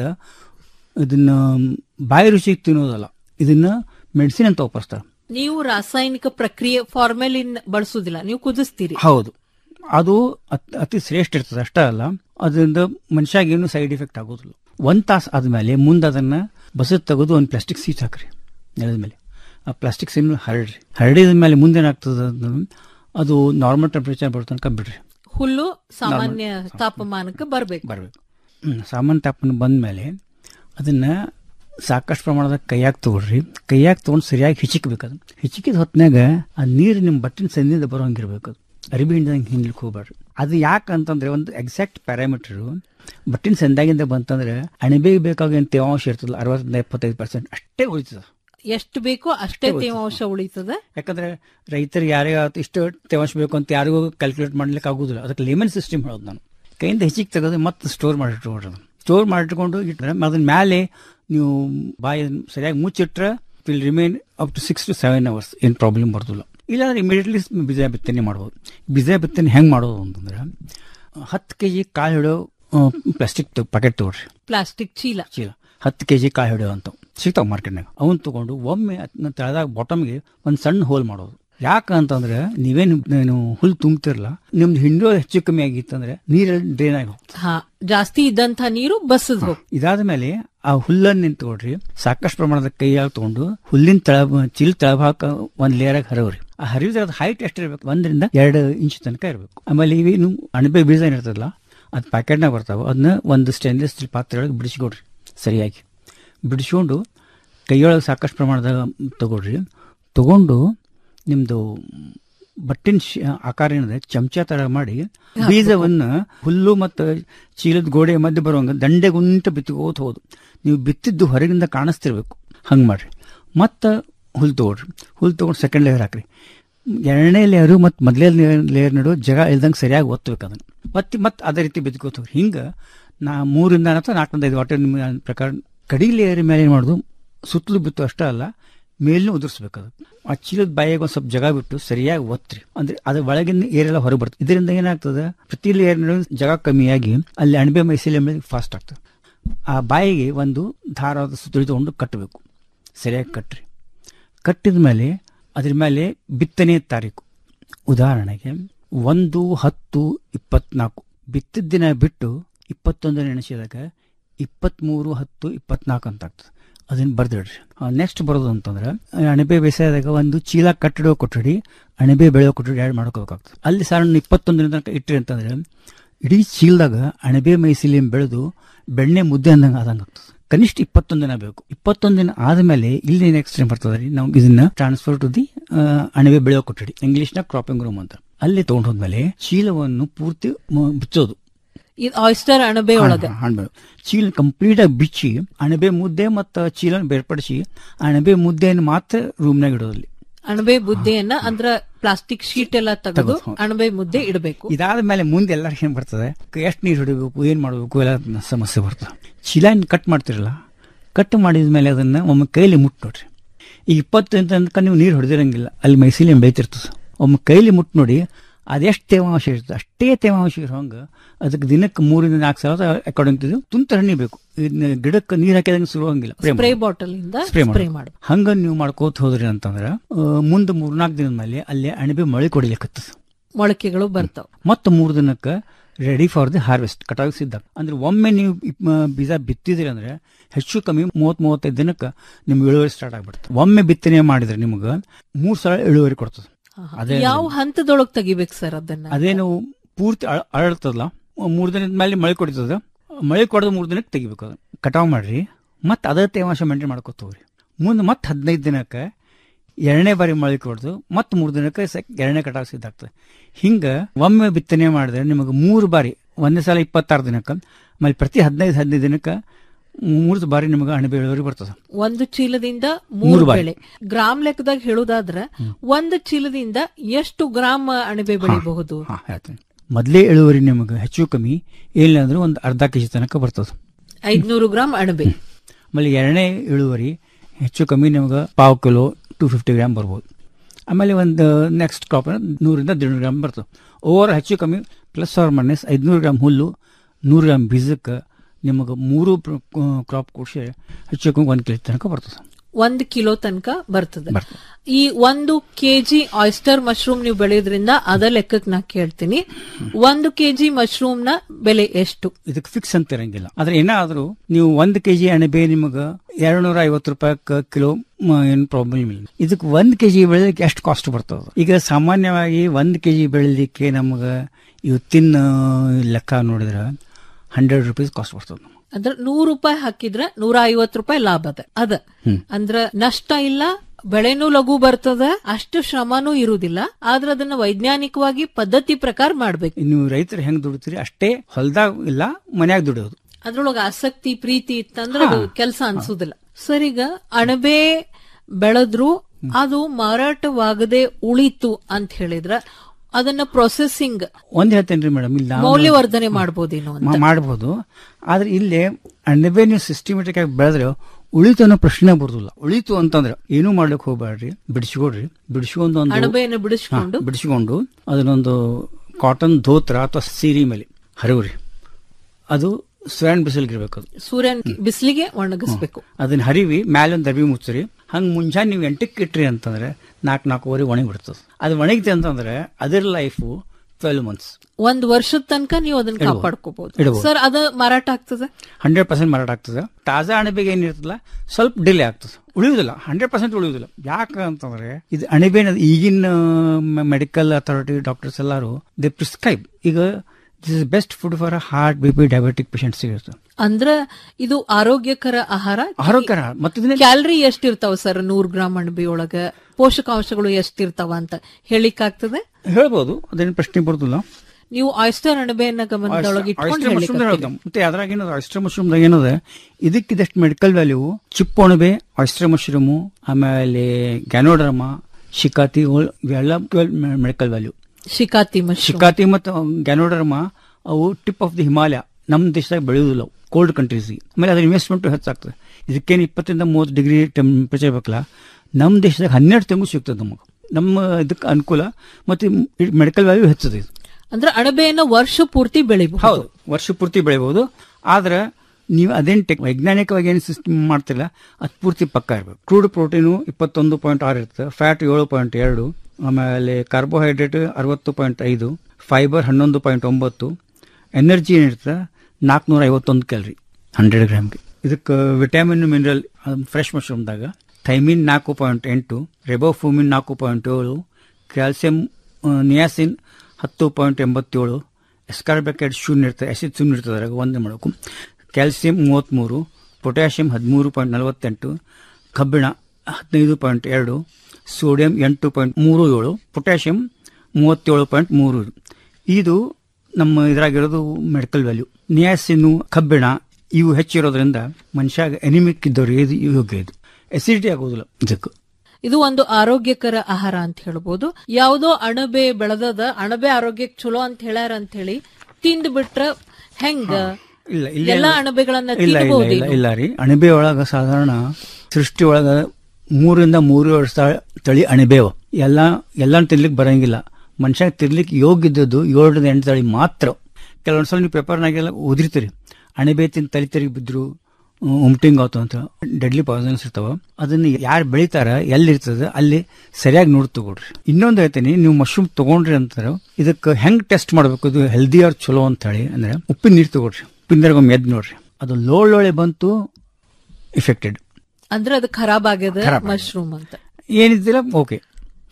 ಇದನ್ನ ಬಾಯಿ ರುಚಿಗೆ ತಿನ್ನೋದಲ್ಲ ಇದನ್ನ ಮೆಡಿಸಿನ್ ಅಂತ ಉಪಯೋಗಿಸ್ತಾರೆ ನೀವು ರಾಸಾಯನಿಕ ಪ್ರಕ್ರಿಯೆ ಫಾರ್ಮೆಲಿನ್ ಬಳಸುದಿಲ್ಲ ನೀವು ಕುದಿಸ್ತೀರಿ ಹೌದು ಅದು ಅತ್- ಅತಿ ಶ್ರೇಷ್ಠ ಇರ್ತದೆ ಅಷ್ಟೇ ಅಲ್ಲ ಅದರಿಂದ ಮನುಷ್ಯಾಗ ಏನು ಸೈಡ್ ಎಫೆಕ್ಟ್ ಆಗೋದಿಲ್ಲ ಒಂದ್ ತಾಸು ಆದ್ಮೇಲೆ ಮುಂದೆ ಅದನ್ನ ಬಸದ್ ತೆಗೆದು ಒಂದು ಪ್ಲಾಸ್ಟಿಕ್ ಸೀಟ್ ಹಾಕ್ರಿ ನೆಲದ ಮೇಲೆ ಆ ಪ್ಲಾಸ್ಟಿಕ್ ಸೀಟ್ ಹರಡ್ರಿ ಹರಡಿದ ಮೇಲೆ ಮುಂದೆ ಏನಾಗ್ತದೆ ಅದು ಅದು ನಾರ್ಮಲ್ ಟೆಂಪರೇಚರ್ ಬರೋ ತನಕ ಬಿಡ್ರಿ ಹುಲ್ಲು ಸಾಮಾನ್ಯ ತಾಪಮಾನಕ್ಕೆ ಬರ್ಬೇಕು ಬರಬೇಕು ಸಾಮಾನ್ಯ ತಾಪನ ಬಂದ ಮೇಲೆ ಅದನ್ನ ಸಾಕಷ್ಟು ಪ್ರಮಾಣದ ಕೈಯಾಗ ತಗೊಳ್ರಿ ಕೈಯಾಗ ತಗೊಂಡು ಸರಿಯಾಗಿ ಹಿಚಿಕ್ಬೇಕು ಅದು ಹಿಚಿಕಿದ ಹೊತ್ನಾಗ ಆ ನೀರು ನಿಮ್ಮ ಬಟ್ಟಿನ ಸಂದಿಂದ ಬರೋಂಗಿರ್ಬೇಕು ಅದು ಅರಿಬಿ ಹಿಂಡ್ದಂಗೆ ಹಿಂಡ್ಲಿಕ್ಕೆ ಹೋಗ್ಬೇಡ್ರಿ ಅದು ಯಾಕೆ ಅಂತಂದ್ರೆ ಒಂದು ಎಕ್ಸಾಕ್ಟ್ ಪ್ಯಾರಾಮೀಟರ್ ಬಟ್ಟಿನ ಸಂದಾಗಿಂದ ಬಂತಂದ್ರೆ ಅಣಬೆಗೆ ಬೇಕಾಗಿ ತೇವಾಂಶ ಇರ್ತದಲ್ಲ ಅರವತ್ತರಿಂದ ಎಪ್ಪತ್ತೈದು ಪರ್ಸೆಂಟ್ ಅಷ್ಟೇ ಉಳಿತದ ಎಷ್ಟು ಬೇಕೋ ಅಷ್ಟೇ ತೇವಾಂಶ ಉಳಿತದೆ ಯಾಕಂದ್ರೆ ರೈತರು ಯಾರೇ ಆಯ್ತು ಇಷ್ಟು ತೇವಾಂಶ ಬೇಕು ಅಂತ ಯಾರಿಗೂ ಕ್ಯಾಲ್ಕುಲೇಟ್ ಮಾಡ್ಲಿಕ್ಕೆ ಆಗುದಿಲ್ಲ ಅದಕ್ಕೆ ಲಿಮನ್ ಸಿಸ್ಟಮ್ ಹೇಳೋದು ನಾನು ಕೈಯಿಂದ ಹೆಚ್ಚಿಗೆ ತೆಗೆದು ಮತ್ತೆ ಸ್ಟೋರ್ ಮಾಡಿಟ್ಕೊಡ್ರಿ ಸ್ಟೋರ್ ಮಾಡಿಟ್ಕೊಂಡು ಇಟ್ಟರೆ ಅದನ್ನ ಮೇಲೆ ನೀವು ಬಾಯಿ ಸರಿಯಾಗಿ ಮುಚ್ಚಿಟ್ರೆ will remain up to six to seven hours ಏನು ಪ್ರಾಬ್ಲಮ್ ಬರೋದಿಲ್ಲ ಇಲ್ಲಾಂದ್ರೆ ಇಮಿಡಿಯೇಟ್ಲಿ ಬೀಜ ಬಿತ್ತನೆ ಮಾಡ್ಬೋದು ಬೀಜ ಬಿತ್ತನೆ ಹೆಂಗೆ ಮಾಡೋದು ಅಂತಂದ್ರೆ ಹತ್ತು ಕೆ ಜಿ ಕಾಳು ಹಿಡೋ ಪ್ಲಾಸ್ಟಿಕ್ ಪ್ಯಾಕೆಟ್ ತಗೊಳ್ರಿ ಪ್ಲಾಸ್ಟಿಕ್ ಚೀಲ ಚೀಲ ಹತ್ತು ಕೆ ಜಿ ಕಾಳು ಹಿಡಿಯೋ ಅಂತ ಸಿಗ್ತಾವ ಮಾರ್ಕೆಟ್ನಾಗ ಅವನ್ ತಗೊಂಡು ಒಮ್ಮೆ ಅದನ್ನ ತೆಳದಾಗ ಬಾಟಮ್ಗೆ ಒಂದು ಸಣ್ಣ ಹೋಲ್ ಮಾಡೋದು ಯಾಕ ಅಂತಂದ್ರೆ ನೀವೇನು ಏನು ಹುಲ್ ತುಂಬ್ತಿರಲ್ಲ ನಿಮ್ದು ಹಿಂಡೋ ಹೆಚ್ಚು ಕಮ್ಮಿ ಆಗಿತ್ತಂದ್ರೆ ನೀರಲ್ಲಿ ಡ್ರೈನ್ ಆಗಿ ಹೋಗ್ತದೆ ಹಾ ಜಾಸ್ತಿ ಇದ್ದಂತ ನೀರು ಬಸ್ಸದ್ ಹೋಗ್ ಇದಾದ ಮೇಲೆ ಆ ಹುಲ್ಲನ್ನ ನಿಂತ್ಕೊಡ್ರಿ ಸಾಕಷ್ಟು ಪ್ರಮಾಣದ ಕೈಯಾಗ ತಗೊಂಡು ಹುಲ್ಲಿನ ತಳ ಚೀಲ ತಳಭಾಗ ಒಂದ್ ಲೇಯರಾಗ ಹರವ್ರಿ ಆ ಹರಿವಿದ್ರೆ ಅದು ಹೈಟ್ ಎಷ್ಟಿರ್ಬೇಕು ಒಂದರಿಂದ ಎರಡು ಇಂಚ್ ತನಕ ಇರಬೇಕು ಆಮೇಲೆ ಇವೇನು ಅಣಬೆ ಬೀಜ ಏನಿರ್ತದಲ್ಲ ಅದು ಪ್ಯಾಕೆಟ್ನಾಗ ಬರ್ತಾವ ಅದನ್ನ ಒಂದು ಸ್ಟೇನ್ಲೆಸ್ ಸ್ಟೀಲ್ ಪಾತ್ರೆ ಒಳಗೆ ಬಿಡಿಸ್ಕೊಡ್ರಿ ಸರಿಯಾಗಿ ಬಿಡಿಸ್ಕೊಂಡು ಕೈಯೊಳಗೆ ಸಾಕಷ್ಟು ಪ್ರಮಾಣದ ತಗೊಳ್ರಿ ತಗೊಂಡು ನಿಮ್ದು ಬಟ್ಟಿನ ಶ್- ಆಕಾರ ಏನಿದೆ ಚಮಚ ತರ ಮಾಡಿ ಬೀಜವನ್ನ ಹುಲ್ಲು ಮತ್ತು ಚೀಲದ ಗೋಡೆ ಮಧ್ಯೆ ಬರುವಂಗ ದಂಡೆ ಗುಂಟ ಬಿತ್ತಿಗೋತ್ ಹೋದು ನೀವು ಬಿತ್ತಿದ್ದು ಹೊರಗಿಂದ ಕಾಣಿಸ್ತಿರ್ಬೇಕು ಹಂಗೆ ಮಾಡ್ರಿ ಮತ್ತು ಹುಲ್ ತಗೊಳ್ರಿ ಹುಲ್ ತಗೊಂಡು ಸೆಕೆಂಡ್ ಲೇಯರ್ ಹಾಕ್ರಿ ಎರಡನೇ ಲೇಯರು ಮತ್ತು ಮೊದಲೇ ಲೇಯರ್ ನಡುವೆ ಜಗ ಇಲ್ದಂಗೆ ಸರಿಯಾಗಿ ಒತ್ತಬೇಕು ಅದನ್ನು ಒತ್ತಿ ಮತ್ತೆ ಅದೇ ರೀತಿ ಬಿತ್ಕೋತ ಹೋಗ್ರಿ ಹಿಂಗೆ ನಾ ಮೂರಿಂದ ಅಥವಾ ನಾಲ್ಕರಿಂದ ಐದು ವಾಟರ್ ನಿಮ್ಮ ಪ್ರಕಾರ ಕಡಿ ಲೇಯರ್ ಮೇಲೆ ಏನು ಮಾಡೋದು ಸುತ್ತಲೂ ಬಿತ್ತು ಅಷ್ಟೇ ಅಲ್ಲ ಮೇಲೂ ಉದುರಿಸ್ಬೇಕು ಅದು ಆ ಚೀಲದ ಬಾಯಿಗೆ ಒಂದು ಸ್ವಲ್ಪ ಜಾಗ ಬಿಟ್ಟು ಸರಿಯಾಗಿ ಒತ್ತ್ರಿ ಅಂದ್ರೆ ಅದ್ರ ಒಳಗಿನ ಏರೆಲ್ಲ ಹೊರಗೆ ಬರ್ತದೆ ಇದರಿಂದ ಏನಾಗ್ತದೆ ಪ್ರತಿ ಲೇಯರ್ ಜಾಗ ಕಮ್ಮಿಯಾಗಿ ಅಲ್ಲಿ ಅಣಬೆ ಮೈಸೂಲಿ ಮೇಲೆ ಫಾಸ್ಟ್ ಆಗ್ತದೆ ಆ ಬಾಯಿಗೆ ಒಂದು ದಾರವಾದ ಸುತ್ತಳಿ ತಗೊಂಡು ಕಟ್ಟಬೇಕು ಸರಿಯಾಗಿ ಕಟ್ರಿ ಕಟ್ಟಿದ ಮೇಲೆ ಅದ್ರ ಮೇಲೆ ಬಿತ್ತನೆ ತಾರೀಕು ಉದಾಹರಣೆಗೆ ಒಂದು ಹತ್ತು ಇಪ್ಪತ್ನಾಲ್ಕು ಬಿತ್ತಿದ ದಿನ ಬಿಟ್ಟು ಇಪ್ಪತ್ತೊಂದು ನೆನೆಸಿದಾಗ ಇಪ್ಪತ್ಮೂರು ಹತ್ತು ಇಪ್ಪತ್ನಾಲ್ಕು ಅಂತ ಆಗ್ತದೆ ಅದನ್ನ ಬರ್ದಿಡ್ರಿ ನೆಕ್ಸ್ಟ್ ಬರೋದು ಅಂತಂದ್ರೆ ಆ ಅಣಬೆ ಬೇಸಾಯದಾಗ ಒಂದು ಚೀಲ ಕಟ್ಟಿಡೋ ಕೊಠಡಿ ಅಣಬೆ ಬೆಳೆಯೋ ಕೊಠಡಿ ಆ್ಯಡ್ ಮಾಡ್ಕೋಬೇಕಾಗ್ತದೆ ಅಲ್ಲಿ ಸಣ್ಣ ಇಪ್ಪತ್ತೊಂದು ದಿನ ತನಕ ಇಟ್ರಿ ಅಂತಂದ್ರೆ ಇಡೀ ಚೀಲದಾಗ ಅಣಬೆ ಮೈಸಿಲಿಂ ಬೆಳೆದು ಬೆಣ್ಣೆ ಮುದ್ದೆ ಅಂದಂಗೆ ಆದಂಗೆ ಆಗ್ತದೆ ಕನಿಷ್ಠ ಇಪ್ಪತ್ತೊಂದು ದಿನ ಬೇಕು ಇಪ್ಪತ್ತೊಂದು ದಿನ ಆದಮೇಲೆ ಇಲ್ಲಿ ನೆಕ್ಸ್ಟ್ ಏನ್ ಬರ್ತದೆ ರೀ ನಾವು ಇದನ್ನ ಟ್ರಾನ್ಸ್ಫರ್ ಟು ದಿ ಅಣಬೆ ಬೆಳೆಯೋ ಕೊಠಡಿ ಇಂಗ್ಲಿಷ್ನ ಕ್ರಾಪಿಂಗ್ ರೂಮ್ ಅಂತ ಅಲ್ಲಿ ತಗೊಂಡು ಹೋದ್ಮೇಲೆ ಚೀಲವನ್ನು ಪೂರ್ತಿ ಮ- ಬಿಚ್ಚೋದು ಇದು ಆಯಿಸ್ಟರ್ ಅಣಬೆ ಒಳಗ ಹಣ್ಬೇಳು ಚೀಲ ಕಂಪ್ಲೀಟ್ ಆಗಿ ಬಿಚ್ಚಿ ಅಣಬೆ ಮುದ್ದೆ ಮತ್ತು ಚೀಲ ಬೇರ್ಪಡಿಸಿ ಅಣಬೆ ಮುದ್ದೆಯನ್ನು ಮಾತ್ರ ರೂಮ್ನಾಗ ಇಡೋದಲ್ಲಿ ಅಣಬೆ ಬುದ್ದೆಯನ್ನ ಅಂದ್ರ ಪ್ಲಾಸ್ಟಿಕ್ ಶೀಟ್ ಎಲ್ಲ ತೆಗೆದು ತೆಗ್ದು, ಹ್ಮ್. ಅಣಬೆ ಮುದ್ದೆ ಇಡಬೇಕು ಇದಾದ ಮೇಲೆ ಮುಂದೆ ಎಲ್ಲರಿಗೂ ಏನ್ ಬರ್ತದೆ ಎಷ್ಟು ನೀರು ಹೊಡಿಬೇಕು ಏನ್ ಮಾಡಬೇಕು ಎಲ್ಲ ಸಮಸ್ಯೆ ಬರ್ತದೆ ಚೀಲ ಕಟ್ ಮಾಡ್ತಿರಲ್ಲ ಕಟ್ ಮಾಡಿದ ಮೇಲೆ ಅದನ್ನ ಒಮ್ಮೆ ಕೈಲಿ ಮುಟ್ ನೋಡ್ರಿ ಈಗ ಇಪ್ಪತ್ತು ತನಕ ನೀವು ನೀರು ಹೊಡೆದಿರಂಗಿಲ್ಲ ಅಲ್ಲಿ ಮೈಸೂಲಿ ಬೆಳಿತಿರ್ತದೆ ಒಮ್ಮೆ ಕೈಲಿ ಮುಟ್ ನೋಡಿ ಅದೆಷ್ಟು ತೇವಾಂಶ ಇರ್ತದೆ ಅಷ್ಟೇ ತೇವಾಂಶ ಇರೋಂಗ ಅದಕ್ಕೆ ದಿನಕ್ಕೆ ಮೂರಿಂದ ನಾಲ್ಕು ಸಾವಿರ ಅಕಾರ್ಡಿಂಗ್ ಟು ತುಂತ ಹಣ್ಣಿ ಬೇಕು ಇದನ್ನ ಗಿಡಕ್ಕೆ ನೀರು ಹಾಕಿದಂಗೆ ಶುರು ಹಂಗಿಲ್ಲ ಸ್ಪ್ರೇ ಬಾಟಲ್ ಇಂದ ಸ್ಪ್ರೇ ಸ್ಪ್ರೇ ಮಾಡಿ ಮಾಡಬೇಕು ಹಂಗ ನೀವು ಮಾಡ್ಕೋತ ಹೋದ್ರಿ ಅಂತಂದ್ರ ಆ, ಮುಂದೆ ಮೂರ್ನಾಲ್ಕು ದಿನದ ಮೇಲೆ ಅಲ್ಲಿ ಅಣಬೆ ಮಳೆ ಕೊಡಿಲಿಕ್ಕತ್ತದ ಮೊಳಕೆಗಳು ಬರ್ತಾವ ಮತ್ತೆ ಮೂರು ದಿನಕ್ಕೆ ರೆಡಿ ಫಾರ್ ದಿ ಹಾರ್ವೆಸ್ಟ್ ಕಟಾವ್ ಸಿದ್ಧ ಅಂದ್ರೆ ಒಮ್ಮೆ ನೀವು ಇಪ್- ಮ- ಬೀಜ ಬಿತ್ತಿದ್ರಿ ಅಂದ್ರೆ ಹೆಚ್ಚು ಕಮ್ಮಿ ಮೂವತ್ ಮೂವತ್ತೈದು ದಿನಕ್ಕೆ ನಿಮ್ ಇಳುವರಿ ಸ್ಟಾರ್ಟ್ ಆಗ್ಬಿಡುತ್ತೆ ಒಮ್ಮೆ ಬಿತ್ತನೆ ಮಾಡಿದ್ರೆ ನಿಮ್ಗೆ ಮೂರ್ ಸಲ ಇಳುವರಿ ಕೊಡ್ತದೆ ಅದೇ ಯಾವ ಹಂತದೊಳಗ್ ತೆಗಿಬೇಕು ಸರ್ ಅದನ್ನ ಅದೇನು ಪೂರ್ತಿ ಅಳ- ಅರಳ್ತದಲ್ಲ ಮೂರ್ ದಿನದ ಮೇಲೆ ಮಳೆ ಕೊಡ್ತದ ಮಳೆ ಕೊಡದ ಮೂರ್ ದಿನಕ್ಕೆ ತೆಗಿಬೇಕು ಅದು ಕಟಾವ್ ಮಾಡ್ರಿ ಮತ್ತೆ ಅದೇ ತೇವಾಂಶ ಮೇಂಟೈನ್ ಮಾಡ್ಕೊತ ಹೋಗ್ರಿ ಮುಂದೆ ಮತ್ತೆ ಹದಿನೈದು ದಿನಕ್ಕೆ ಎರಡನೇ ಬಾರಿ ಮಳೆ ಕೊಡ್ದು ಮತ್ತೆ ಮೂರು ದಿನಕ್ಕೆ ಸೆ- ಎರಡನೇ ಕಟಾವ್ ಸಿದ್ಧಾಗ್ತದೆ ಹಿಂಗ ಒಮ್ಮೆ ಬಿತ್ತನೆ ಮಾಡಿದ್ರೆ ನಿಮಗೆ ಮೂರು ಬಾರಿ ಒಂದೇ ಸಲ ಇಪ್ಪತ್ತಾರು ದಿನಕ್ಕೆ ಆಮೇಲೆ ಪ್ರತಿ ಹದಿನೈದು ಹದಿನೈದು ದಿನಕ್ಕೆ ಮೂರು ಬಾರಿ ನಿಮಗೆ ಅಣಬೆ ಇಳುವರಿ ಬರ್ತದೆ ಒಂದು ಚೀಲದಿಂದ ಮೂರು ಮೂರು ಬಾರಿ. ಬೆಳೆ ಗ್ರಾಮ್ ಲೆಕ್ಕದಾಗ ಹೇಳುದಾದ್ರ ಒಂದು ಚೀಲದಿಂದ ಎಷ್ಟು ಗ್ರಾಮ್ ಅಣಬೆ ಬೆಳಿಬಹುದು ಹಾ ಹೇಳ್ತೀನಿ ಮೊದಲೇ ಇಳುವರಿ ನಿಮಗೆ ಹೆಚ್ಚು ಕಮ್ಮಿ ಏನಿಲ್ಲ ಅಂದ್ರೆ ಒಂದು ಅರ್ಧ ಕೆಜಿ ತನಕ ಬರ್ತದೆ ಐದ್ನೂರು ಗ್ರಾಮ್ ಅಣಬೆ ಆಮೇಲೆ ಎರಡನೇ ಇಳುವರಿ ಹೆಚ್ಚು ಕಮ್ಮಿ ನಿಮ್ಗೆ ಪಾವು ಕಿಲೋ ಟು ಫಿಫ್ಟಿ ಗ್ರಾಮ್ ಬರ್ಬೋದು ಆಮೇಲೆ ಒಂದು ನೆಕ್ಸ್ಟ್ ಕ್ರಾಪ್ ನೂರಿಂದ ದೇಡ್ನೂರು ಗ್ರಾಮ್ ಬರ್ತದೆ ಓವರ್ ಹೆಚ್ಚು ಕಮ್ಮಿ ಪ್ಲಸ್ ಆರ್ ಮೈನಸ್ ಐದುನೂರು ಗ್ರಾಮ್ ಹುಲ್ಲು ನೂರು ಗ್ರಾಮ್ ಬೀಜಕ್ಕೆ ನಿಮಗೆ ಮೂರು ಕ್ರಾಪ್ ಕೂಡಿಸಿ ಹೆಚ್ಚು ಕಮ್ಮಿ ಒಂದು ಕೆ ತನಕ ಬರ್ತದೆ ಒಂದ್ ಕಿಲೋ ತನಕ ಬರ್ತದೆ ಬರ್ತದೆ. ಈ ಒಂದು ಕೆಜಿ ಆಯಿಸ್ಟರ್ ಮಶ್ರೂಮ್ ನೀವು ಬೆಳೆಯೋದ್ರಿಂದ ಅದ ಲೆಕ್ಕಕ್ಕೆ ನಾ ಕೇಳ್ತೀನಿ ಒಂದು ಕೆಜಿ ಮಶ್ರೂಮ್ ನ ಬೆಲೆ ಎಷ್ಟು ಇದಕ್ಕೆ ಫಿಕ್ಸ್ ಅಂತ ಇರಂಗಿಲ್ಲ ಆದ್ರೆ ಏನಾದ್ರೂ ನೀವು ಒಂದು ಕೆಜಿ ಅಣಬೆ ನಿಮಗೆ ಎರಡು ನೂರ ಐವತ್ತು ರೂಪಾಯಿ ಕಿಲೋ ಏನು ಪ್ರಾಬ್ಲಮ್ ಇಲ್ಲ ಇದಕ್ಕೆ ಒಂದ್ ಕೆಜಿ ಬೆಳೆದಕ್ಕೆ ಎಷ್ಟು ಕಾಸ್ಟ್ ಬರ್ತದೆ ಈಗ ಸಾಮಾನ್ಯವಾಗಿ ಒಂದ್ ಕೆಜಿ ಬೆಳೆದಕ್ಕೆ ನಮಗೆ ಇವತ್ತಿನ ಲೆಕ್ಕ ನೋಡಿದ್ರೆ ಹಂಡ್ರೆಡ್ ರುಪೀಸ್ ಕಾಸ್ಟ್ ಬರ್ತದೆ ನಮ್ಗೆ. ಅಂದ್ರೆ ನೂರು ರೂಪಾಯಿ ಹಾಕಿದ್ರೆ ನೂರ ಐವತ್ತು ರೂಪಾಯಿ ಲಾಭ ಅದ ಅದ ಅಂದ್ರ ನಷ್ಟ ಇಲ್ಲ ಬೆಳೆನೂ ಲಘು ಬರ್ತದ ಅಷ್ಟು ಶ್ರಮನೂ ಇರುವುದಿಲ್ಲ ಆದ್ರೆ ಅದನ್ನ ವೈಜ್ಞಾನಿಕವಾಗಿ ಪದ್ಧತಿ ಪ್ರಕಾರ ಮಾಡ್ಬೇಕು ನೀವು ರೈತರು ಹೆಂಗ್ ದುಡಿತೀರಿ ಅಷ್ಟೇ ಹೊಲ್ದಾಗ ಇಲ್ಲ ಮನ್ಯಾಗ ದುಡಿಯೋದು ಅದ್ರೊಳಗ ಆಸಕ್ತಿ ಪ್ರೀತಿ ಇತ್ತಂದ್ರೆ ಅದು ಕೆಲಸ ಅನ್ಸುದಿಲ್ಲ ಸರ್ ಈಗ ಅಣಬೆ ಬೆಳೆದ್ರು ಅದು ಮಾರಾಟವಾಗದೆ ಉಳಿತು ಅಂತ ಹೇಳಿದ್ರ ಅದನ್ನ ಪ್ರೊಸೆಸಿಂಗ್ ಒಂದ್ ಹೇಳ್ತೇನ್ರಿ ಮೇಡಮ್ ಇಲ್ಲ ನಾವು- ಮೌಲ್ಯವರ್ಧನೆ ಮಾಡ್ಬೋದೇನೋ ಅಂತ ಮಾ- ಮಾಡ್ಬೋದು ಆದ್ರೆ ಇಲ್ಲಿ ಅಣಬೆ ನೀವು ಸಿಸ್ಟಮೆಟಿಕ್ ಆಗಿ ಬೆಳೆದ್ರೆ ಉಳಿತು ಅನ್ನೋ ಪ್ರಶ್ನೆ ಬರುದಿಲ್ಲ ಉಳಿತು ಅಂತಂದ್ರೆ ಏನೂ ಮಾಡ್ಲಿಕ್ಕೆ ಹೋಗ್ಬೇಡ್ರಿ ಬಿಡಿಸ್ಕೊಡ್ರಿ ಬಿಡಿಸ್ಕೊಂಡು ಒಂದು ಅಣಬೆಯನ್ನು ಬಿಡಿಸ್ಕೊಂಡು ಹಾ, ಬಿಡಿಸ್ಕೊಂಡು ಅದನ್ನೊಂದು ಕಾಟನ್ ಧೋತ್ರ ಅಥವಾ ಸೀರೆ ಮೇಲೆ ಹರಿವ್ರಿ ಅದು ಸ್ವಯಂ ಬಿಸಿಲಿಗಿರ್ಬೇಕು ಅದು ಸೂರ್ಯನ್ ಬಿಸಿಲಿಗೆ ಒಣಗಿಸ್ಬೇಕು ಅದನ್ನ ಹರಿವಿ ಮ್ಯಾಲೆ ಒಂದು ದರ್ಬಿ ಮುಚ್ಚರಿ ಹಂಗ ಮುಂಜಾನೆ ನೀವು ಎಂಟಕ್ಕೆ ಇಟ್ರಿ ಅಂತಂದ್ರೆ ನಾಲ್ಕು ನಾಲ್ಕೂವರೆ ಒಣಗಿ ಬಿಡ್ತದೆ ಅದು ಒಣಗಿತೆ ಅಂತಂದ್ರೆ ಅದರ ಲೈಫು ಟ್ವೆಲ್ವ್ ಮಂತ್ಸ್ ಒಂದ್ ವರ್ಷದ ತನಕ ನೀವು ಅದನ್ನ ಇಡ್ಬೋದು. ಕಾಪಾಡ್ಕೋಬಹುದು ಇಡ್ಬೋದು. ಸರ್ ಅದ ಮಾರಾಟ ಆಗ್ತದೆ ಹಂಡ್ರೆಡ್ ಪರ್ಸೆಂಟ್ ಮಾರಾಟ ಆಗ್ತದೆ ತಾಜಾ ಅಣಬೆಗೆ ಏನಿರ್ತಲ್ಲ ಸ್ವಲ್ಪ ಡಿಲೇ ಆಗ್ತದೆ ಉಳಿಯುವುದಿಲ್ಲ ಹಂಡ್ರೆಡ್ ಪರ್ಸೆಂಟ್ ಉಳಿಯುವುದಿಲ್ಲ ಯಾಕೆ ಅಂತಂದ್ರೆ ಇದು ಅಣಬೆನ ಈಗಿನ ಮೆಡಿಕಲ್ ಅಥಾರಿಟಿ ಡಾಕ್ಟರ್ಸ್ ಎಲ್ಲಾರು ದೇ ಪ್ರಿಸ್ಕ್ರೈಬ್ ಈಗ this is best food for heart B P diabetic patients ಇರ್ತದೆ ಅಂದ್ರ ಇದು ಆರೋಗ್ಯಕರ ಆಹಾರ ಆರೋಗ್ಯಕರ ಮತ್ತೆ ಇದನ್ನ ಕ್ಯಾಲರಿ ಎಷ್ಟಿರ್ತಾವ ಸರ್ ನೂರ್ ಗ್ರಾಮ್ ಅಣಬೆ ಒಳಗ ಪೋಷಕಾಂಶಗಳು ಎಷ್ಟಿರ್ತಾವ ಅಂತ ಹೇಳಿಕ್ ಆಗ್ತದೆ ಹೇಳ್ಬೋದು ಅದೇನು ಪ್ರಶ್ನೆ ಬರುದಿಲ್ಲ ನೀವು ಆಯಿಸ್ಟರ್ ಅಣಬೆಯನ್ನ ಗಮನದೊಳಗೆ ಇಟ್ಕೊಂಡು ಆಯಿಸ್ಟರ್ ಮಶ್ರೂಮ್ ಹೇಳಿಕ್ ಮತ್ತೆ ಅದ್ರಾಗ ಏನದ ಆಯಿಸ್ಟರ್ ಮಶ್ರೂಮ್ದಾಗ ಏನದ ಇದಕ್ಕಿದಷ್ಟು ಮೆಡಿಕಲ್ ವ್ಯಾಲ್ಯೂ ಚಿಪ್ಪು ಅಣಬೆ ಆಯಿಸ್ಟರ್ ಮಶ್ರೂಮು ಆಮೇಲೆ ಗ್ಯಾನೋಡ್ರಮ ಶಿಕಾತಿ ಇವು- ಇವೆಲ್ಲ ಮೆಡಿಕಲ್ ವ್ಯಾಲ್ಯೂ ಶಿಕಾತಿ ಮಶ್ರೂಮ್ ಶಿಕಾತಿ ಮತ್ತು ಗ್ಯಾನೋಡರ್ಮ ಅವು ಟಿಪ್ ಆಫ್ ದಿ ಹಿಮಾಲಯ ನಮ್ಮ ದೇಶದಾಗ ಬೆಳೆಯುವುದಿಲ್ಲ ಕೋಲ್ಡ್ ಕಂಟ್ರೀಸ್ಗೆ ಆಮೇಲೆ ಅದ್ರ ಇನ್ವೆಸ್ಟ್ಮೆಂಟ್ ಹೆಚ್ಚಾಗ್ತದೆ ಇದಕ್ಕೇನು ಇಪ್ಪತ್ತರಿಂದ ಮೂವತ್ತು ಡಿಗ್ರಿ ಟೆಂಪರೇಚರ್ ಬೇಕಲ್ಲ ನಮ್ಮ ದೇಶದಾಗ ಹನ್ನೆರಡು ತಿಂಗಳು ಸಿಗ್ತದೆ ನಮಗೆ ನಮ್ಮ ಇದಕ್ಕೆ ಅನುಕೂಲ ಮತ್ತು ಮೆಡಿಕಲ್ ವ್ಯಾಲ್ಯೂ ಹೆಚ್ಚದೆ ಇದು ಅಂದ್ರೆ ಅಣಬೆಯನ್ನ ವರ್ಷ ಪೂರ್ತಿ ಬೆಳಿಬಹುದು ಹೌದು ವರ್ಷ ಪೂರ್ತಿ ಬೆಳಿಬಹುದು ಆದ್ರೆ ನೀವು ಅದೇನು ಟೆಕ್ ವೈಜ್ಞಾನಿಕವಾಗಿ ಏನು ಸಿಸ್ಟಮ್ ಮಾಡ್ತಿಲ್ಲ ಅದು ಪೂರ್ತಿ ಪಕ್ಕ ಇರಬೇಕು ಕ್ರೂಡ್ ಪ್ರೋಟೀನು ಇಪ್ಪತ್ತೊಂದು ಪಾಯಿಂಟ್ ಆರು ಇರ್ತದೆ ಫ್ಯಾಟ್ ಏಳು ಪಾಯಿಂಟ್ ಎರಡು ಆಮೇಲೆ ಕಾರ್ಬೋಹೈಡ್ರೇಟ್ ಅರವತ್ತು ಪಾಯಿಂಟ್ ಐದು ಫೈಬರ್ ಹನ್ನೊಂದು ಪಾಯಿಂಟ್ ಒಂಬತ್ತು ಎನರ್ಜಿ ಏನಿರ್ತದೆ ನಾಲ್ಕುನೂರ ಐವತ್ತೊಂದು ಕ್ಯಾಲರಿ ಹಂಡ್ರೆಡ್ ಗ್ರಾಮ್ಗೆ ಇದಕ್ಕೆ ವಿಟಮಿನ್ ಮಿನರಲ್ ಫ್ರೆಶ್ ಮಶ್ರೂಮ್ದಾಗ ಥೈಮಿನ್ ನಾಲ್ಕು ಪಾಯಿಂಟ್ ಎಂಟು ರೆಬೋಫೂಮಿನ್ ನಾಲ್ಕು ಪಾಯಿಂಟ್ ಏಳು ಕ್ಯಾಲ್ಸಿಯಂ ನಿಯಾಸಿನ್ ಹತ್ತು ಪಾಯಿಂಟ್ ಎಂಬತ್ತೇಳು ಎಸ್ಕಾರ್ಬೇಕೆಡ್ ಶೂನ್ಯ ಇರ್ತದೆ ಆಸಿಡ್ ಶೂನ್ಯ ಇರ್ತದೆ ಅದ್ರಾಗ ಒಂದೇ ಮಾಡಬೇಕು ಕ್ಯಾಲ್ಸಿಯಂ ಮೂವತ್ತ್ಮೂರು ಪೊಟ್ಯಾಷಿಯಂ ಹದಿಮೂರು ಪಾಯಿಂಟ್ ನಲವತ್ತೆಂಟು ಕಬ್ಬಿಣ ಹದಿನೈದು ಪಾಯಿಂಟ್ ಎರಡು ಸೋಡಿಯಂ ಎಂಟು ಪಾಯಿಂಟ್ ಮೂರು ಏಳು ಪೊಟ್ಯಾಷಿಯಂ ಮೂವತ್ತೇಳು ಪಾಯಿಂಟ್ ಮೂರು ಇದು ನಮ್ಮ ಇದ್ರಾಗಿರೋದು ಮೆಡಿಕಲ್ ವ್ಯಾಲ್ಯೂ ನಿಯಾಸಿನು ಕಬ್ಬಿಣ ಇವು ಹೆಚ್ಚಿರೋದ್ರಿಂದ ಮನುಷ್ಯಾಗ ಎನಿಮಿಕ್ ಇದ್ದವ್ರಿಗೆ ಇದು ಯೋಗ್ಯ ಇದು ಎಸಿಡಿಟಿ ಆಗೋದಿಲ್ಲ ಇದಕ್ಕೆ ಇದು ಒಂದು ಆರೋಗ್ಯಕರ ಆಹಾರ ಅಂತ ಹೇಳ್ಬೋದು ಯಾವುದೋ ಅಣಬೆ ಬೆಳೆದದ ಅಣಬೆ ಆರೋಗ್ಯಕ್ಕೆ ಚಲೋ ಅಂತ ಹೇಳ್ಯಾರ ಅಂತ ಹೇಳಿ ತಿಂದ್ ಬಿಟ್ರ ಹೆಂಗ ಇಲ್ಲ ಇಲ್ಲ ಎಲ್ಲಾ ಅಣಬೆಗಳನ್ನ ಇಲ್ಲ ಇಲ್ಲ ಇಲ್ಲ ತಿನ್ನಬಹುದೇನು ಇಲ್ಲ ರೀ ಅಣಬೆ ಒಳಗ ಸಾಧಾರಣ ಸೃಷ್ಟಿ ಒಳಗ ಮೂರಿಂದ ಮೂರು ವರ್ಷ ತಳಿ ಅಣಬೆವ ಎಲ್ಲ ಎಲ್ಲ ತಿನ್ಲಿಕ್ಕೆ ಬರಂಗಿಲ್ಲ ಮನುಷ್ಯ ತಿನ್ಲಿಕ್ಕೆ ಯೋಗ್ಯ ಇದ್ದದ್ದು ಏಳರಿಂದ ಎಂಟು ತಳಿ ಮಾತ್ರ ಕೆಲವೊಂದ್ಸಲ ನೀವು ಪೇಪರ್ನಾಗೆಲ್ಲ ಓದಿರ್ತೀರಿ ಅಣಬೆ ತಿಂದು ತಲೆ ತಿರುಗಿ ಬಿದ್ರು ಉಮ್ಟಿಂಗ್ ಆಯ್ತು ಅಂತ ಡೆಡ್ಲಿ ಪಾಯ್ಸನ್ಸ್ ಇರ್ತಾವ ಅದನ್ನ ಯಾರು ಬೆಳಿತಾರ ಎಲ್ಲಿರ್ತದೆ ಅಲ್ಲಿ ಸರಿಯಾಗಿ ನೋಡಿ ತಗೊಳ್ರಿ ಇನ್ನೊಂದು ಹೇಳ್ತೀನಿ ನೀವು ಮಶ್ರೂಮ್ ತಗೊಂಡ್ರಿ ಅಂತಾರ ಇದಕ್ಕೆ ಹೆಂಗ್ ಟೆಸ್ಟ್ ಮಾಡ್ಬೇಕು ಇದು ಹೆಲ್ದಿ ಆರ್ ಚಲೋ ಅಂತ ಹೇಳಿ ಅಂದ್ರೆ ಉಪ್ಪಿನ ನೀರು ತಗೊಳ್ರಿ ಉಪ್ಪಿನ ಒಮ್ಮೆ ಎದ್ದು ನೋಡ್ರಿ ಅದು ಲೋಳೊಳೆ ಬಂತು ಇಫೆಕ್ಟೆಡ್ ಅಂದ್ರೆ ಅದು ಖರಾಬ್ ಆಗ್ಯದ ಖರಾಬ್ ಆಗ್ಯದ. ಮಶ್ರೂಮ್ ಅಂತ ಏನಿದ್ದಿಲ್ಲ ಓಕೆ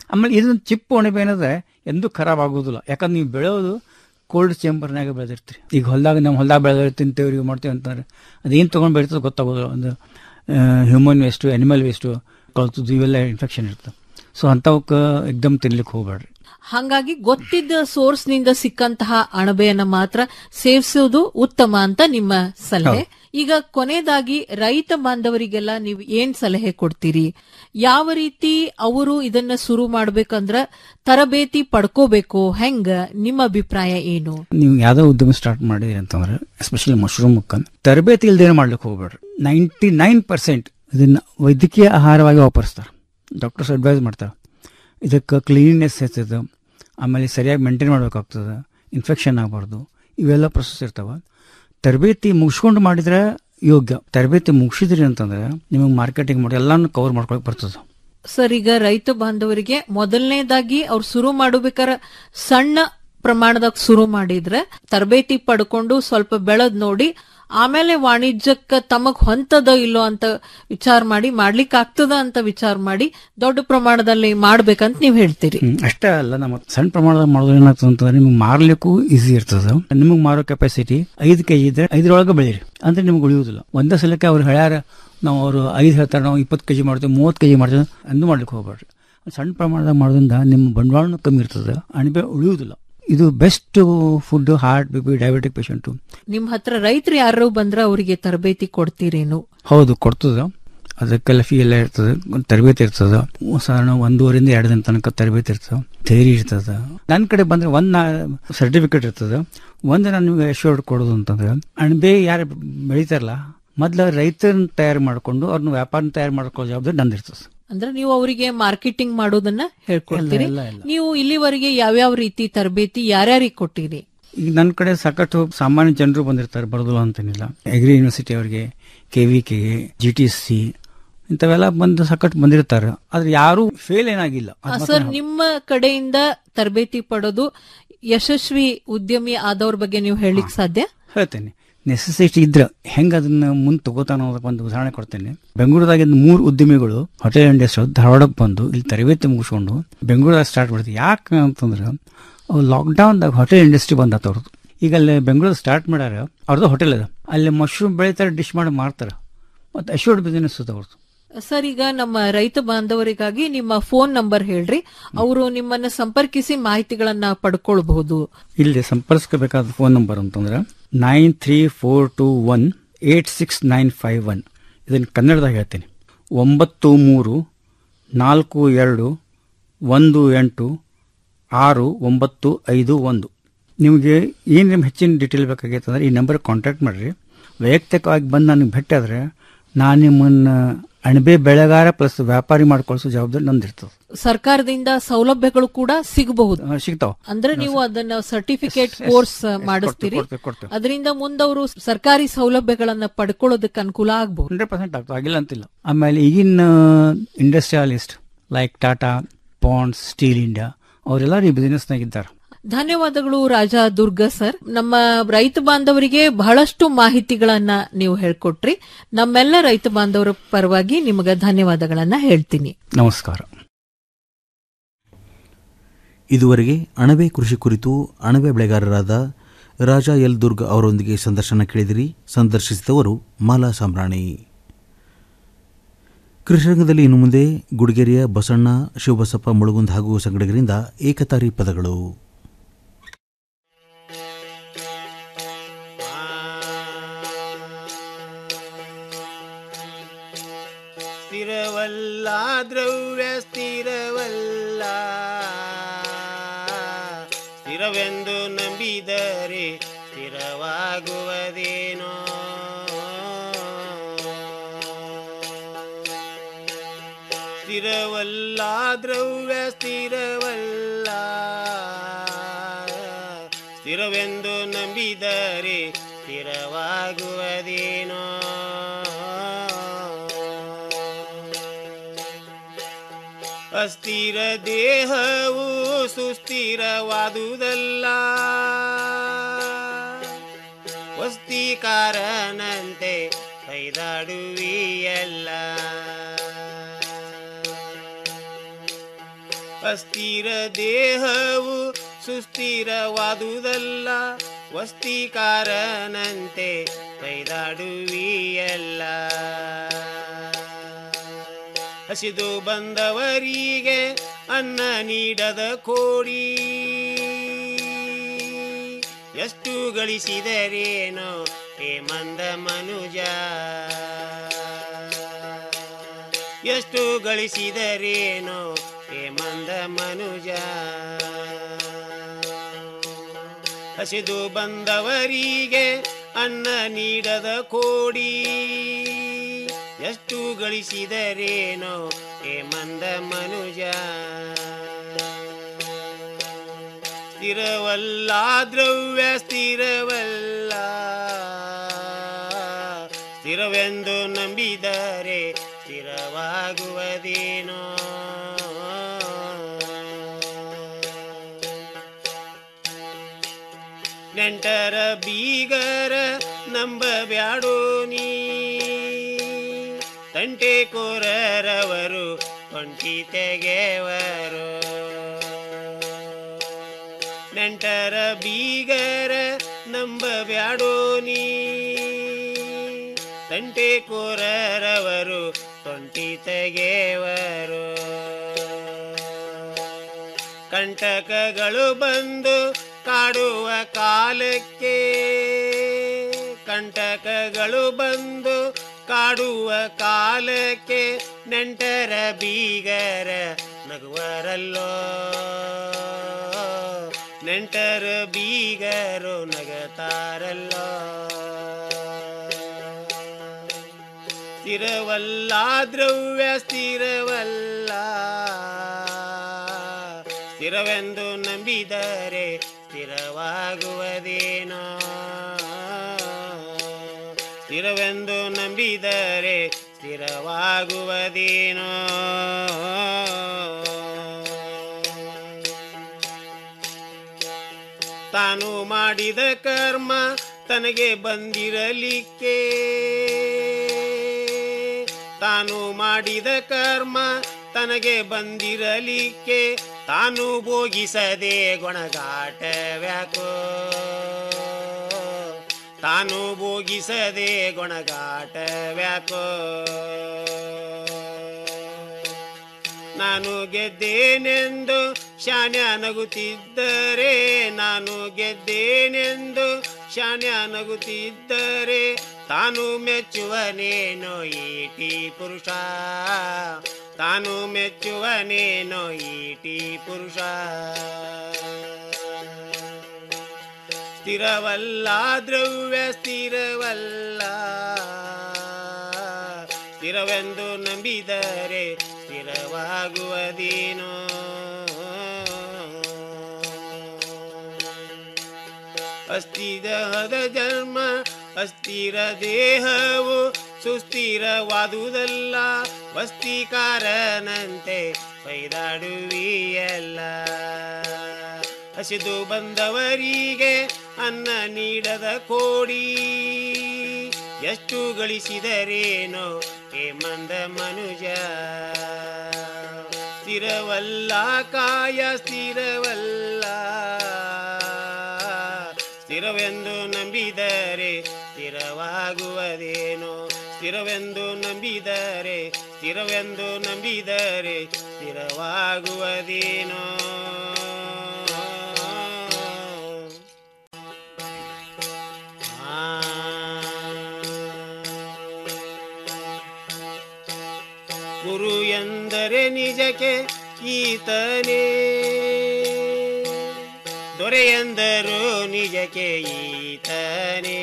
ಆಮೇಲೆ ಇದನ್ನ ಚಿಪ್ಪು ಅಣಬೆ ಏನಂದ್ರೆ ಎಂದೂ ಖರಾಬ್ ಆಗೋದಿಲ್ಲ ಯಾಕಂದ್ರೆ ನೀವು ಬೆಳೆಯೋದು ಕೋಲ್ಡ್ ಚೇಂಬರ್ನಾಗ ಬೆಳೆದಿರ್ತೀರಿ ಈಗ ಹೊಲ್ದಾಗ ನಮ್ಮ ಹೊಲ್ದಾಗ ಬೆಳೆದ್ರೆ ತಿಂತೇವ್ರಿ ಇವು ಮಾಡ್ತೇವೆ ಅಂತಂದ್ರೆ ಅದೇನು ತೊಗೊಂಡು ಬೆಳೀತದೆ ಗೊತ್ತಾಗೋದಿಲ್ಲ ಒಂದು ಹ್ಯೂಮನ್ ವೇಸ್ಟು ಅನಿಮಲ್ ವೇಸ್ಟು ಕಳ್ತದ್ದು ಇವೆಲ್ಲ ಇನ್ಫೆಕ್ಷನ್ ಇರ್ತದೆ ಸೊ ಅಂಥವಕ್ಕೆ ಎಕ್ದಮ್ ತಿನ್ಲಿಕ್ಕೆ ಹೋಗ್ಬೇಡ್ರಿ ಹಾಗಾಗಿ ಗೊತ್ತಿದ್ದ ಸೋರ್ಸ್ ನಿಂದ ಸಿಕ್ಕಂತಹ ಅಣಬೆಯನ್ನ ಮಾತ್ರ ಸೇವಿಸುವುದು ಉತ್ತಮ ಅಂತ ನಿಮ್ಮ ಸಲಹೆ ಈಗ ಕೊನೆಯದಾಗಿ ರೈತ ಬಾಂಧವರಿಗೆಲ್ಲ ನೀವು ಏನ್ ಸಲಹೆ ಕೊಡ್ತೀರಿ ಯಾವ ರೀತಿ ಅವರು ಇದನ್ನ ಶುರು ಮಾಡ್ಬೇಕಂದ್ರ ತರಬೇತಿ ಪಡ್ಕೋಬೇಕು ಹೆಂಗ ನಿಮ್ಮ ಅಭಿಪ್ರಾಯ ಏನು ನೀವು ಯಾವ್ದೋ ಉದ್ಯಮ ಸ್ಟಾರ್ಟ್ ಮಾಡಿದ್ರಿ ಅಂತಂದ್ರೆ ಎಸ್ಪೆಷಲಿ ಮಶ್ರೂಮ್ ತರಬೇತಿ ಇಲ್ದೇನೆ ಮಾಡ್ಲಿಕ್ಕೆ ಹೋಗ್ಬೇಡ್ರಿ ನೈಂಟಿ ನೈನ್ ಪರ್ಸೆಂಟ್ ಇದನ್ನ ವೈದ್ಯಕೀಯ ಆಹಾರವಾಗಿ ವಾಪರಿಸ್ತಾರೆ ಡಾಕ್ಟರ್ಸ್ ಅಡ್ವೈಸ್ ಮಾಡ್ತಾರೆ ಇದಕ್ಕೆ ಕ್ಲೀನ್ನೆಸ್ ಹೆಚ್ಚದ ಆಮೇಲೆ ಸರಿಯಾಗಿ ಮೇಂಟೈನ್ ಮಾಡಬೇಕಾಗ್ತದೆ ಇನ್ಫೆಕ್ಷನ್ ಆಗಬಾರ್ದು ಇವೆಲ್ಲ ಪ್ರೊಸೆಸ್ ಇರ್ತಾವ ತರಬೇತಿ ಮುಗಿಸ್ಕೊಂಡು ಮಾಡಿದ್ರೆ ಯೋಗ್ಯ ತರಬೇತಿ ಮುಗಿಸಿದ್ರಿ ಅಂತಂದ್ರೆ ನಿಮಗೆ ಮಾರ್ಕೆಟಿಂಗ್ ಮಾಡಿ ಎಲ್ಲಾನು ಕವರ್ ಮಾಡ್ಕೊಳಕ್ ಬರ್ತದೆ ಸರ್ ಈಗ ರೈತ ಬಾಂಧವರಿಗೆ ಮೊದಲನೇದಾಗಿ ಅವ್ರು ಶುರು ಮಾಡಬೇಕಾರ ಸಣ್ಣ ಪ್ರಮಾಣದಾಗ ಶುರು ಮಾಡಿದ್ರೆ ತರಬೇತಿ ಪಡ್ಕೊಂಡು ಸ್ವಲ್ಪ ಬೆಳೆದ್ ನೋಡಿ ಆಮೇಲೆ ವಾಣಿಜ್ಯಕ್ಕ ತಮಗ್ ಹೊಂತದ ಇಲ್ಲೋ ಅಂತ ವಿಚಾರ ಮಾಡಿ ಮಾಡ್ಲಿಕ್ಕೆ ಆಗ್ತದ ಅಂತ ವಿಚಾರ ಮಾಡಿ ದೊಡ್ಡ ಪ್ರಮಾಣದಲ್ಲಿ ಮಾಡ್ಬೇಕಂತ ನೀವ್ ಹೇಳ್ತೀರಿ ಹ್ಮ್, ಅಷ್ಟೇ ಅಲ್ಲ ನಮ್ಮ ಸಣ್ಣ ಪ್ರಮಾಣದಾಗ ಮಾಡೋದು ಏನಾಗ್ತದೆ ಅಂತಂದ್ರೆ ನಿಮ್ಗೆ ಮಾರ್ಲಿಕ್ಕೂ ಈಸಿ ಇರ್ತದೆ ನಿಮಗೆ ಮಾರೋ ಕೆಪಾಸಿಟಿ ಐದು ಕೆಜಿ ಇದ್ರೆ ಐದರೊಳಗೆ ಬೆಳೀರಿ ಅಂದ್ರೆ ನಿಮ್ಗೆ ಉಳಿಯುವುದಿಲ್ಲ ಒಂದೇ ಸಲಕ್ಕೆ ಅವ್ರು ಹೇಳ್ಯಾರ ನಾವು ಅವರು ಐದು ಹೇಳ್ತಾರೆ ನಾವು ಇಪ್ಪತ್ತು ಕೆಜಿ ಮಾಡ್ತೇವೆ ಮೂವತ್ತು ಕೆಜಿ ಮಾಡ್ತೇವೆ ಅಂದು ಮಾಡ್ಲಿಕ್ಕೆ ಹೋಗ್ಬೇಡ್ರಿ ಸಣ್ಣ ಪ್ರಮಾಣದಾಗ ಮಾಡೋದ್ರಿಂದ ನಿಮ್ಮ ಬಂಡವಾಳನೂ ಕಮ್ಮಿ ಇರ್ತದೆ ಅಣಬೆ ಉಳಿಯುವುದಿಲ್ಲ ಇದು best food heart B P diabetic patient ನಿಮ್ ಹತ್ರ ರೈತರು ಯಾರು ಬಂದ್ರ ಅವರಿಗೆ ತರಬೇತಿ ಕೊಡ್ತೀರೇನು ಹೌದು ಕೊಡ್ತದ ಅದಕ್ಕೆಲ್ಲ ಫೀ ಎಲ್ಲ ಇರ್ತದೆ ಒಂದ್ ತರಬೇತಿ ಇರ್ತದ ಸಾಧಾರಣ ಒಂದೂವರಿಂದ ಎರಡು ದಿನ ತನಕ ತರಬೇತಿ ಇರ್ತದ ಥೇರಿ ಇರ್ತದ ನನ್ನ ಕಡೆ ಬಂದ್ರೆ ಒಂದ್ ಸರ್ಟಿಫಿಕೇಟ್ ಇರ್ತದ ಒಂದು ನಾನು ನಿಮ್ಗೆ ಎಶ್ಯೂರ್ಡ್ ಕೊಡೋದು ಅಂತಂದ್ರೆ ಅಣಬೆ ಯಾರು ಬೆಳಿತಾರಲ್ಲ ಮೊದ್ಲು ರೈತರನ್ನ ತಯಾರು ಮಾಡ್ಕೊಂಡು ಅವ್ರನ್ನ ವ್ಯಾಪಾರ ತಯಾರು ಮಾಡ್ಕೊಳ್ಳೋ ಜವಾಬ್ದಾರಿ ನಂದಿರ್ತದೆ ಅಂದ್ರೆ ನೀವು ಅವರಿಗೆ ಮಾರ್ಕೆಟಿಂಗ್ ಮಾಡೋದನ್ನ ಹೇಳ್ಕೊಡ್ತೀರಿ ಎಲ್ಲ, ಎಲ್ಲ. ನೀವು ಇಲ್ಲಿವರೆಗೆ ಯಾವ್ಯಾವ ರೀತಿ ತರಬೇತಿ ಯಾರ್ಯಾರಿಗೆ ಕೊಟ್ಟಿರಿ ಈಗ ನನ್ನ ಕಡೆ ಸಾಕಷ್ಟು ಸಾಮಾನ್ಯ ಜನರು ಬಂದಿರ್ತಾರೆ ಬರೋದಿಲ್ಲ ಅಂತೇನಿಲ್ಲ ಅಗ್ರಿ ಯೂನಿವರ್ಸಿಟಿ ಅವರಿಗೆ K V K G T C ಇಂಥವೆಲ್ಲ ಬಂದು ಸಾಕಷ್ಟು ಬಂದಿರ್ತಾರೆ ಆದ್ರೆ ಯಾರು ಫೇಲ್ ಏನಾಗಿಲ್ಲ ಅದ್ ಮಾತ್ರ ಸರ್ ನಿಮ್ಮ ಕಡೆಯಿಂದ ತರಬೇತಿ ಪಡೋದು ಯಶಸ್ವಿ ಉದ್ಯಮಿ ಆದವ್ರ ಬಗ್ಗೆ ನೀವು ಹೇಳಿಕ್ ಸಾಧ್ಯ ಹೇಳ್ತೇನೆ ನೆಸೆಸಿಟಿ ಇದ್ರೆ ಹೆಂಗ್ ಅದನ್ನ ಮುಂದೆ ತಗೋತಾನ ಅನ್ನೋದಕ್ಕೆ ಒಂದು ಉದಾಹರಣೆ ಕೊಡ್ತೇನೆ ಬೆಂಗಳೂರದಾಗ ಮೂರು ಉದ್ಯಮಿಗಳು ಹೋಟೆಲ್ ಇಂಡಸ್ಟ್ರಿ ಧಾರವಾಡಕ್ಕೆ ಬಂದು ಇಲ್ಲಿ ತರಬೇತಿ ಮುಗಿಸ್ಕೊಂಡು ಬೆಂಗಳೂರಾಗ ಸ್ಟಾರ್ಟ್ ಮಾಡಿದ್ವಿ ಯಾಕೆ ಅಂತಂದ್ರೆ ಅವು ಲಾಕ್ಡೌನ್ದಾಗ ಹೋಟೆಲ್ ಇಂಡಸ್ಟ್ರಿ ಬಂದತ್ತ ಅವ್ರದ್ದು ಈಗ ಅಲ್ಲಿ ಬೆಂಗಳೂರು ಸ್ಟಾರ್ಟ್ ಮಾಡ್ಯಾರ ಅವ್ರದ್ದು ಹೋಟೆಲ್ ಅದ ಅಲ್ಲಿ ಮಶ್ರೂಮ್ ಬೆಳಿತಾರೆ ಡಿಶ್ ಮಾಡಿ ಮಾರ್ತಾರೆ ಮತ್ತು ಅಶ್ಯೂರ್ಡ್ ಬಿಸಿನೆಸ್ ಅದ ಅವ್ರದ್ದು ಸರ್ ಈಗ ನಮ್ಮ ರೈತ ಬಾಂಧವರಿಗಾಗಿ ನಿಮ್ಮ ಫೋನ್ ನಂಬರ್ ಹೇಳ್ರಿ ಅವರು ನಿಮ್ಮನ್ನ ಸಂಪರ್ಕಿಸಿ ಮಾಹಿತಿಗಳನ್ನ ಪಡ್ಕೊಳ್ಬಹುದು ಇಲ್ಲಿ ಸಂಪರ್ಕಿಸಬೇಕಾದ ಫೋನ್ ನಂಬರ್ ಅಂತಂದ್ರೆ nine three four two one eight six nine five one ಇದನ್ನು ಕನ್ನಡದಾಗ ಹೇಳ್ತೀನಿ ಒಂಬತ್ತು ಮೂರು ನಾಲ್ಕು ಎರಡು ಒಂದು ಎಂಟು ಆರು ಒಂಬತ್ತು ಐದು ಒಂದು ನಿಮಗೆ ಏನು ನಿಮ್ಮ ಹೆಚ್ಚಿನ ಡೀಟೇಲ್ ಬೇಕಾಗೈತೆ ಅಂದ್ರೆ ಈ ನಂಬರ್ ಕಾಂಟ್ಯಾಕ್ಟ್ ಮಾಡಿರಿ ವೈಯಕ್ತಿಕವಾಗಿ ಬಂದು ನನಗೆ ಭೇಟಿ ಆದರೆ ನಾನು ನಿಮ್ಮನ್ನು ಅಣಬೆ ಬೆಳೆಗಾರ ಪ್ಲಸ್ ವ್ಯಾಪಾರಿ ಮಾಡ್ಕೊಳ್ಸೋ ಜವಾಬ್ದಾರಿ ನಂದಿರ್ತದೆ ಸರ್ಕಾರದಿಂದ ಸೌಲಭ್ಯಗಳು ಕೂಡ ಸಿಗಬಹುದು ಆ, ಸಿಗ್ತಾವ ಅಂದ್ರೆ ನೀವು ಅದನ್ನ ಸರ್ಟಿಫಿಕೇಟ್ ಕೋರ್ಸ್ ಮಾಡಿಸ್ತೀರಿ ಕೊಡ್ತೇವೆ, ಕೊಡ್ತೇವೆ. ಅದರಿಂದ ಮುಂದವರು ಸರ್ಕಾರಿ ಸೌಲಭ್ಯಗಳನ್ನ ಪಡ್ಕೊಳ್ಳೋದಕ್ಕೆ ಅನುಕೂಲ ಆಗಬಹುದು ಹಂಡ್ರೆಡ್ ಪರ್ಸೆಂಟ್ ಆಗ್ತದೆ ಆಗಿಲ್ಲ ಅಂತಿಲ್ಲ ಆಮೇಲೆ ಈಗಿನ industrialist like Tata Ponds steel India ಅವರೆಲ್ಲರೂ ಈ ಬಿಸಿನೆಸ್ನಾಗ ಇದ್ದಾರೆ ಧನ್ಯವಾದಗಳು ರಾಜಾ ದುರ್ಗ ಸರ್ ನಮ್ಮ ರೈತ ಬಾಂಧವರಿಗೆ ಬಹಳಷ್ಟು ಮಾಹಿತಿಗಳನ್ನ ನೀವು ಹೇಳ್ಕೊಟ್ರಿ ನಮ್ಮೆಲ್ಲ ರೈತ ಬಾಂಧವರ ಪರವಾಗಿ ನಿಮಗೆ ಧನ್ಯವಾದಗಳನ್ನ ಹೇಳ್ತೀನಿ ನಮಸ್ಕಾರ ಇದುವರೆಗೆ ಅಣಬೆ ಕೃಷಿ ಕುರಿತು ಅಣಬೆ ಬೆಳೆಗಾರರಾದ ರಾಜಾ ಎಲ್ ದುರ್ಗ್ ಅವರೊಂದಿಗೆ ಸಂದರ್ಶನ ಕೇಳಿದಿರಿ ಸಂದರ್ಶಿಸಿದವರು ಮಾಲಾ ಸಾಂಬ್ರಾಣಿ ಕೃಷಿರಂಗದಲ್ಲಿ ಇನ್ನು ಮುಂದೆ ಗುಡಿಗೆರೆಯ ಬಸಣ್ಣ ಶಿವಬಸಪ್ಪ ಮುಳುಗುಂದ್ ಹಾಗೂ ಸಂಗಡಿಗರಿಂದ ಏಕತಾರಿ ಪದಗಳು ಸ್ಥಿರವಲ್ಲ ದ್ರವ್ಯ ಸ್ಥಿರವಲ್ಲ ಸ್ಥಿರವೆಂದು ನಂಬಿದರೆ ಸ್ಥಿರವಾಗುವುದೇನೋ ಸ್ಥಿರವಲ್ಲ ದ್ರವ್ಯ ಸ್ಥಿರವಲ್ಲ ಸ್ಥಿರವೆಂದು ನಂಬಿದರೆ ಸ್ಥಿರವಾಗುವುದೇನೋ ಅಸ್ಥಿರ ದೇಹವು ಸುಸ್ಥಿರವಾದುದಲ್ಲ ವಸ್ತೀಕಾರನಂತೆ ಕೈದಾಡುವಿಯಲ್ಲ ಅಸ್ಥಿರ ದೇಹವು ಸುಸ್ಥಿರವಾದುದಲ್ಲ ವಸ್ತಿಕಾರನಂತೆ ಕೈದಾಡುವಿಯಲ್ಲ ಹಸಿದು ಬಂದವರಿಗೆ ಅನ್ನ ನೀಡದ ಕೋಡಿ ಎಷ್ಟು ಗಳಿಸಿದರೇನೋ ಹೇ ಮಂದ ಮನುಜ ಎಷ್ಟು ಗಳಿಸಿದರೇನೋ ಹೇ ಮಂದ ಮನುಜ ಹಸಿದು ಬಂದವರಿಗೆ ಅನ್ನ ನೀಡದ ಕೋಡಿ ಎಷ್ಟು ಗಳಿಸಿದರೇನೋ ಹೇ ಮಂದ ಮನುಜ ಸ್ಥಿರವಲ್ಲ ದ್ರವ್ಯ ಸ್ಥಿರವಲ್ಲ ಸ್ಥಿರವೆಂದು ನಂಬಿದರೆ ಸ್ಥಿರವಾಗುವುದೇನೋ ನೆಂಟರ ಬೀಗರ ನಂಬಬ್ಯಾಡೋ ನೀ ತಂಟೆ ಕೋರರವರು ಕೊಂಟಿ ತೆಗೆವರು ನೆಂಟರ ಬೀಗರ ನಂಬಬ್ಯಾಡೋ ನೀ ತಂಟೆ ಕೋರರವರು ತೊಂಟಿ ತೆಗೆವರು ಕಂಟಕಗಳು ಬಂದು ಕಾಡುವ ಕಾಲಕ್ಕೆ ಕಂಟಕಗಳು ಬಂದು ಕಾಡುವ ಕಾಲಕ್ಕೆ ನೆಂಟರ ಬೀಗರ ನಗುವರಲ್ಲೋ ನೆಂಟರ ಬೀಗರು ನಗತಾರಲ್ಲೋ ಸ್ಥಿರವಲ್ಲ ದ್ರವ್ಯ ಸ್ಥಿರವಲ್ಲ ಸ್ಥಿರವೆಂದು ನಂಬಿದರೆ ಸ್ಥಿರವಾಗುವುದೇನೋ ಸ್ಥಿರವೆಂದು ನಂಬಿದರೆ ಸ್ಥಿರವಾಗುವುದೇನೋ ತಾನು ಮಾಡಿದ ಕರ್ಮ ತನಗೆ ಬಂದಿರಲಿಕ್ಕೆ ತಾನು ಮಾಡಿದ ಕರ್ಮ ತನಗೆ ಬಂದಿರಲಿಕ್ಕೆ ತಾನು ಭೋಗಿಸದೆ ಗೊಣಗಾಟವ್ಯಾಕೋ ತಾನು ಭೋಗಿಸದೆ ಗೊಣಗಾಟವ್ಯಾಕೋ ನಾನು ಗೆದ್ದೇನೆಂದು ಶಾನ್ಯ ನಗುತ್ತಿದ್ದರೆ ನಾನು ಗೆದ್ದೇನೆಂದು ಶಾನ್ಯ ನಗುತ್ತಿದ್ದರೆ ತಾನು ಮೆಚ್ಚುವನೇನೋ ಈಟಿ ಪುರುಷ ತಾನು ಮೆಚ್ಚುವನೇನೋ ಈಟಿ ಪುರುಷ ಸ್ಥಿರವಲ್ಲ ದ್ರವ್ಯ ಸ್ಥಿರವಲ್ಲ ಸ್ಥಿರವೆಂದು ನಂಬಿದರೆ ಸ್ಥಿರವಾಗುವುದೇನೋ ಅಸ್ಥಿರಹದ ಜನ್ಮ ಅಸ್ಥಿರ ದೇಹವು ಸುಸ್ಥಿರವಾದುದಲ್ಲ ವಸ್ತಿಕಾರನಂತೆ ಬೈದಾಡುವಿಯಲ್ಲ ಹಸಿದು ಬಂದವರಿಗೆ ಅನ್ನ ನೀಡದ ಕೋಡಿ ಎಷ್ಟು ಗಳಿಸಿದರೇನೋ ಹೇ ಮಂದ ಮನುಜ ಸ್ಥಿರವಲ್ಲ ಕಾಯ ಸ್ಥಿರವಲ್ಲ ಸ್ಥಿರವೆಂದು ನಂಬಿದರೆ ಸ್ಥಿರವಾಗುವುದೇನೋ ಸ್ಥಿರವೆಂದು ನಂಬಿದರೆ ಸ್ಥಿರವೆಂದು ನಂಬಿದರೆ ಸ್ಥಿರವಾಗುವುದೇನೋ ಗುರು ಎಂದರೆ ನಿಜಕ್ಕೆ ಈತನೇ ದೊರೆ ಎಂದರು ನಿಜಕ್ಕೆ ಈತನೇ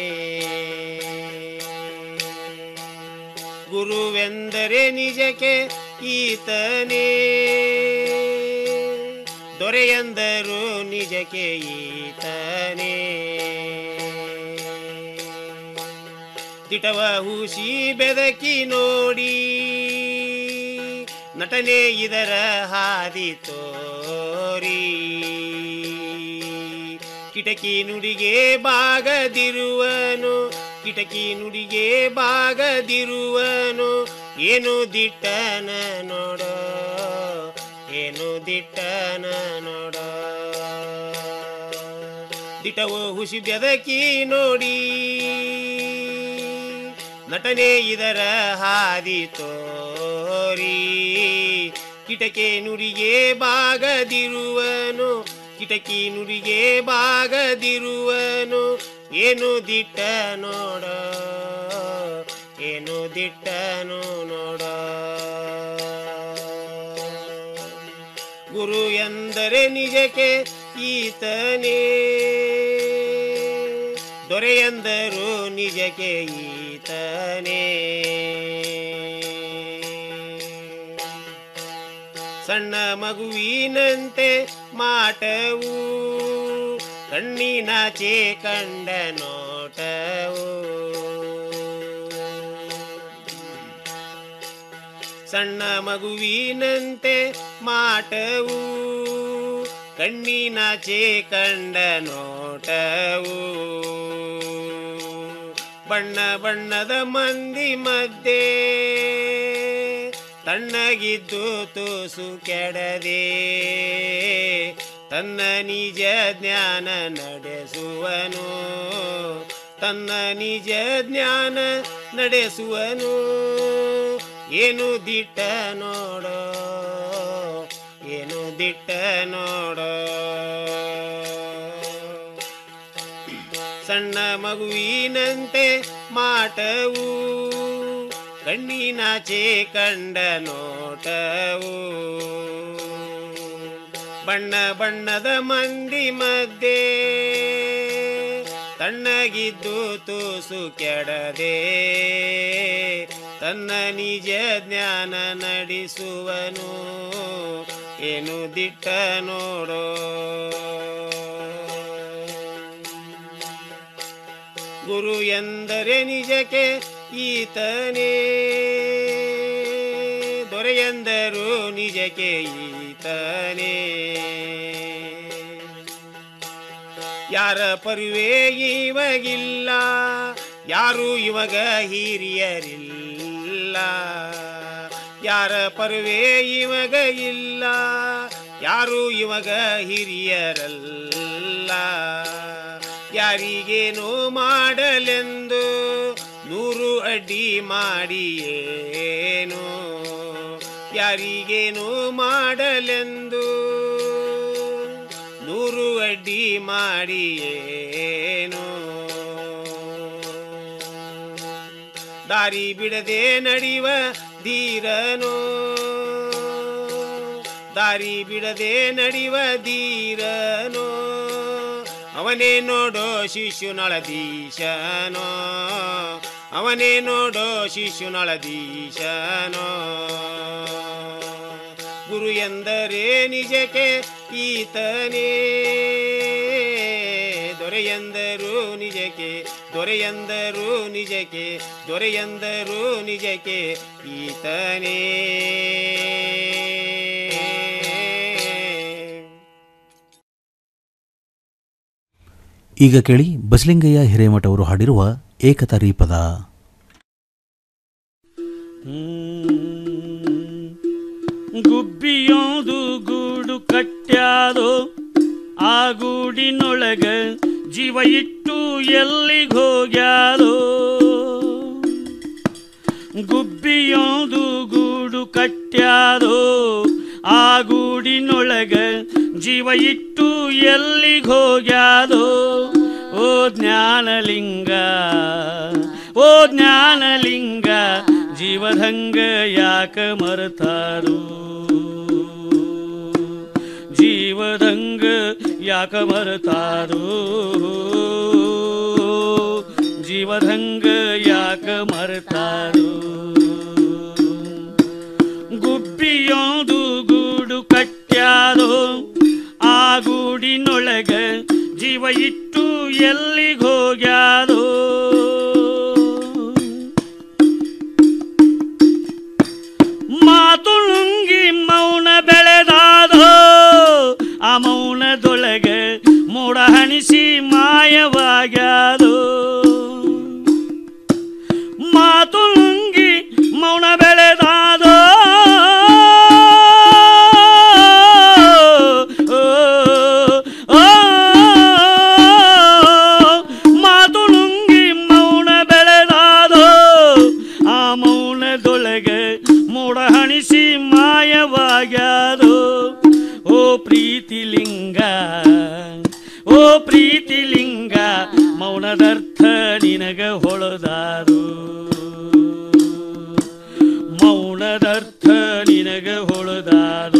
ಗುರುವೆಂದರೆ ನಿಜಕ್ಕೆ ಈತನೇ ದೊರೆ ಎಂದರು ನಿಜಕ್ಕೆ ಈತನೇ ದಿಟವ ಹೂಸಿ ಬೆದಕಿ ನೋಡಿ ನಟನೆ ಇದರ ಹಾದಿ ತೋರಿ ಕಿಟಕಿ ನುಡಿಗೆ ಬಾಗದಿರುವನು ಕಿಟಕಿ ನುಡಿಗೆ ಬಾಗದಿರುವನು ಏನು ದಿಟ್ಟನ ನೋಡೋ ಹೇ ಏನು ದಿಟ್ಟನ ನೋಡ ದಿಟವು ಹುಸಿ ಬೆದಕಿ ನೋಡಿ ನಟನೆ ಇದರ ಹಾದಿ ತೋರಿ ಕಿಟಕಿ ನುಡಿಗೆ ಬಾಗದಿರುವನು ಕಿಟಕಿ ನುಡಿಗೆ ಬಾಗದಿರುವನು ಏನು ದಿಟ್ಟ ನೋಡ ಏನು ದಿಟ್ಟನು ನೋಡ ಗುರು ಎಂದರೆ ನಿಜಕ್ಕೆ ಈತನೇ ದೊರೆ ಎಂದರು ನಿಜಕ್ಕೆ ಈತನೇ ಸಣ್ಣ ಮಗುವಿನಂತೆ ಮಾಟವು ಕಣ್ಣಿನಾಚೆ ಕಂಡ ನೋಟವು ಸಣ್ಣ ಮಗುವಿನಂತೆ ಮಾಟವು ಕಣ್ಣಿನಾಚೆ ಕಂಡ ನೋಟವು ಬಣ್ಣ ಬಣ್ಣದ ಮಂದಿ ಮಧ್ಯೆ ತಣ್ಣಗಿದ್ದು ತೂಸು ಕೆಡದೆ ತನ್ನ ನಿಜ ಜ್ಞಾನ ನಡೆಸುವನು ತನ್ನ ನಿಜ ಜ್ಞಾನ ನಡೆಸುವನು ಏನು ದಿಟ್ಟ ನೋಡೋ ಏನು ದಿಟ್ಟ ನೋಡೋ ಸಣ್ಣ ಮಗುವಿನಂತೆ ಮಾಟವು ಕಣ್ಣಿನಾಚೆ ಕಂಡ ನೋಟವು ಬಣ್ಣ ಬಣ್ಣದ ಮಂದಿ ಮಧ್ಯೆ ತಣ್ಣಗಿದ್ದು ತೂಸು ಕೆಡದೆ ತನ್ನ ನಿಜ ಜ್ಞಾನ ನಡೆಸುವನು ಏನು ದಿಟ್ಟ ನೋಡೋ ಗುರು ಎಂದರೆ ನಿಜಕ್ಕೆ ಈತನೇ ದೊರೆ ಎಂದರು ನಿಜಕ್ಕೆ ಈತನೇ ಯಾರ ಪರುವೆ ಇವಾಗಿಲ್ಲ ಯಾರು ಇವಾಗ ಹಿರಿಯರಿಲ್ಲ ಯಾರ ಪರುವೆ ಇವಾಗ ಇಲ್ಲ ಯಾರು ಇವಾಗ ಹಿರಿಯರಲ್ಲ ಯಾರಿಗೇನು ಮಾಡಲೆಂದು ನೂರು ಅಡ್ಡಿ ಮಾಡಿಯೇನು ಯಾರಿಗೇನು ಮಾಡಲೆಂದು ನೂರು ಅಡ್ಡಿ ಮಾಡಿಯೇನು ದಾರಿ ಬಿಡದೆ ನಡೆಯುವ ಧೀರನು ದಾರಿ ಬಿಡದೆ ನಡೆಯುವ ಧೀರನು ಅವನೇ ನೋಡೋ ಶಿಶುನಳದೀಶನೋ ಅವನೇ ನೋಡೋ ಶಿಶುನಳದೀಶನೋ ಗುರು ಎಂದರೆ ನಿಜಕ್ಕೆ ಈತನೇ ದೊರೆಯಂದರು ನಿಜಕ್ಕೆ ದೊರೆಯಂದರು ನಿಜಕ್ಕೆ ದೊರೆಯಂದರು ನಿಜಕ್ಕೆ ಈತನೇ ಈಗ ಕೇಳಿ ಬಸಲಿಂಗಯ್ಯ ಹಿರೇಮಠ ಅವರು ಹಾಡಿರುವ ಏಕತಾರಿ ಪದ ಗುಬ್ಬಿಯೋದು ಗೂಡು ಕಟ್ಟ್ಯಾದೋ ಆ ಗೂಡಿನೊಳಗ ಜೀವ ಇಟ್ಟು ಎಲ್ಲಿಗೆ ಹೋಗ್ಯಾದೋ ಗುಬ್ಬಿಯೋದು ಗೂಡು ಕಟ್ಟ್ಯಾದೋ ಆ ಗೂಡಿನೊಳಗ ಜೀವ ಇಟ್ಟು ಎಲ್ಲಿಗೆ ಹೋಗ್ಯಾದೋ ಓ ಜ್ಞಾನಲಿಂಗ ಓ ಜ್ಞಾನಲಿಂಗ ಜೀವದಂಗ ಯಾಕ ಮರತಾರು ಜೀವದಂಗ ಯಾಕ ಮರತಾರು ಜೀವದಂಗ ಯಾಕ ಮರತಾರು ಗುಬ್ಬಿಯೋದು ಗೂಡು ಕಟ್ಟ್ಯಾದೋ ಆ ಗೂಡಿನೊಳಗ ಜೀವ ಇಟ್ಟು ಎಲ್ಲಿಗೆ ಹೋಗ್ಯಾದೋ ಮಾತು ನುಂಗಿ ಮೌನ ಬೆಳೆದಾದೋ ಆ ಮೌನದೊಳಗ ಮೋಡ ಹಣಿಸಿ ಮಾಯವಾಗ್ಯಾದೋ ಮಾತು ನುಂಗಿ ಮೌನ ಬೆಳೆದಾದೋ ಹಣಿಸಿ ಮಾಯವಾಗ್ಯಾದು ಓ ಪ್ರೀತಿಲಿಂಗ ಓ ಪ್ರೀತಿಲಿಂಗ ಮೌನದರ್ಥ ನಿನಗ ಹೊಳದಾರು ಮೌನದರ್ಥ ನಿನಗ ಹೊಳದಾರು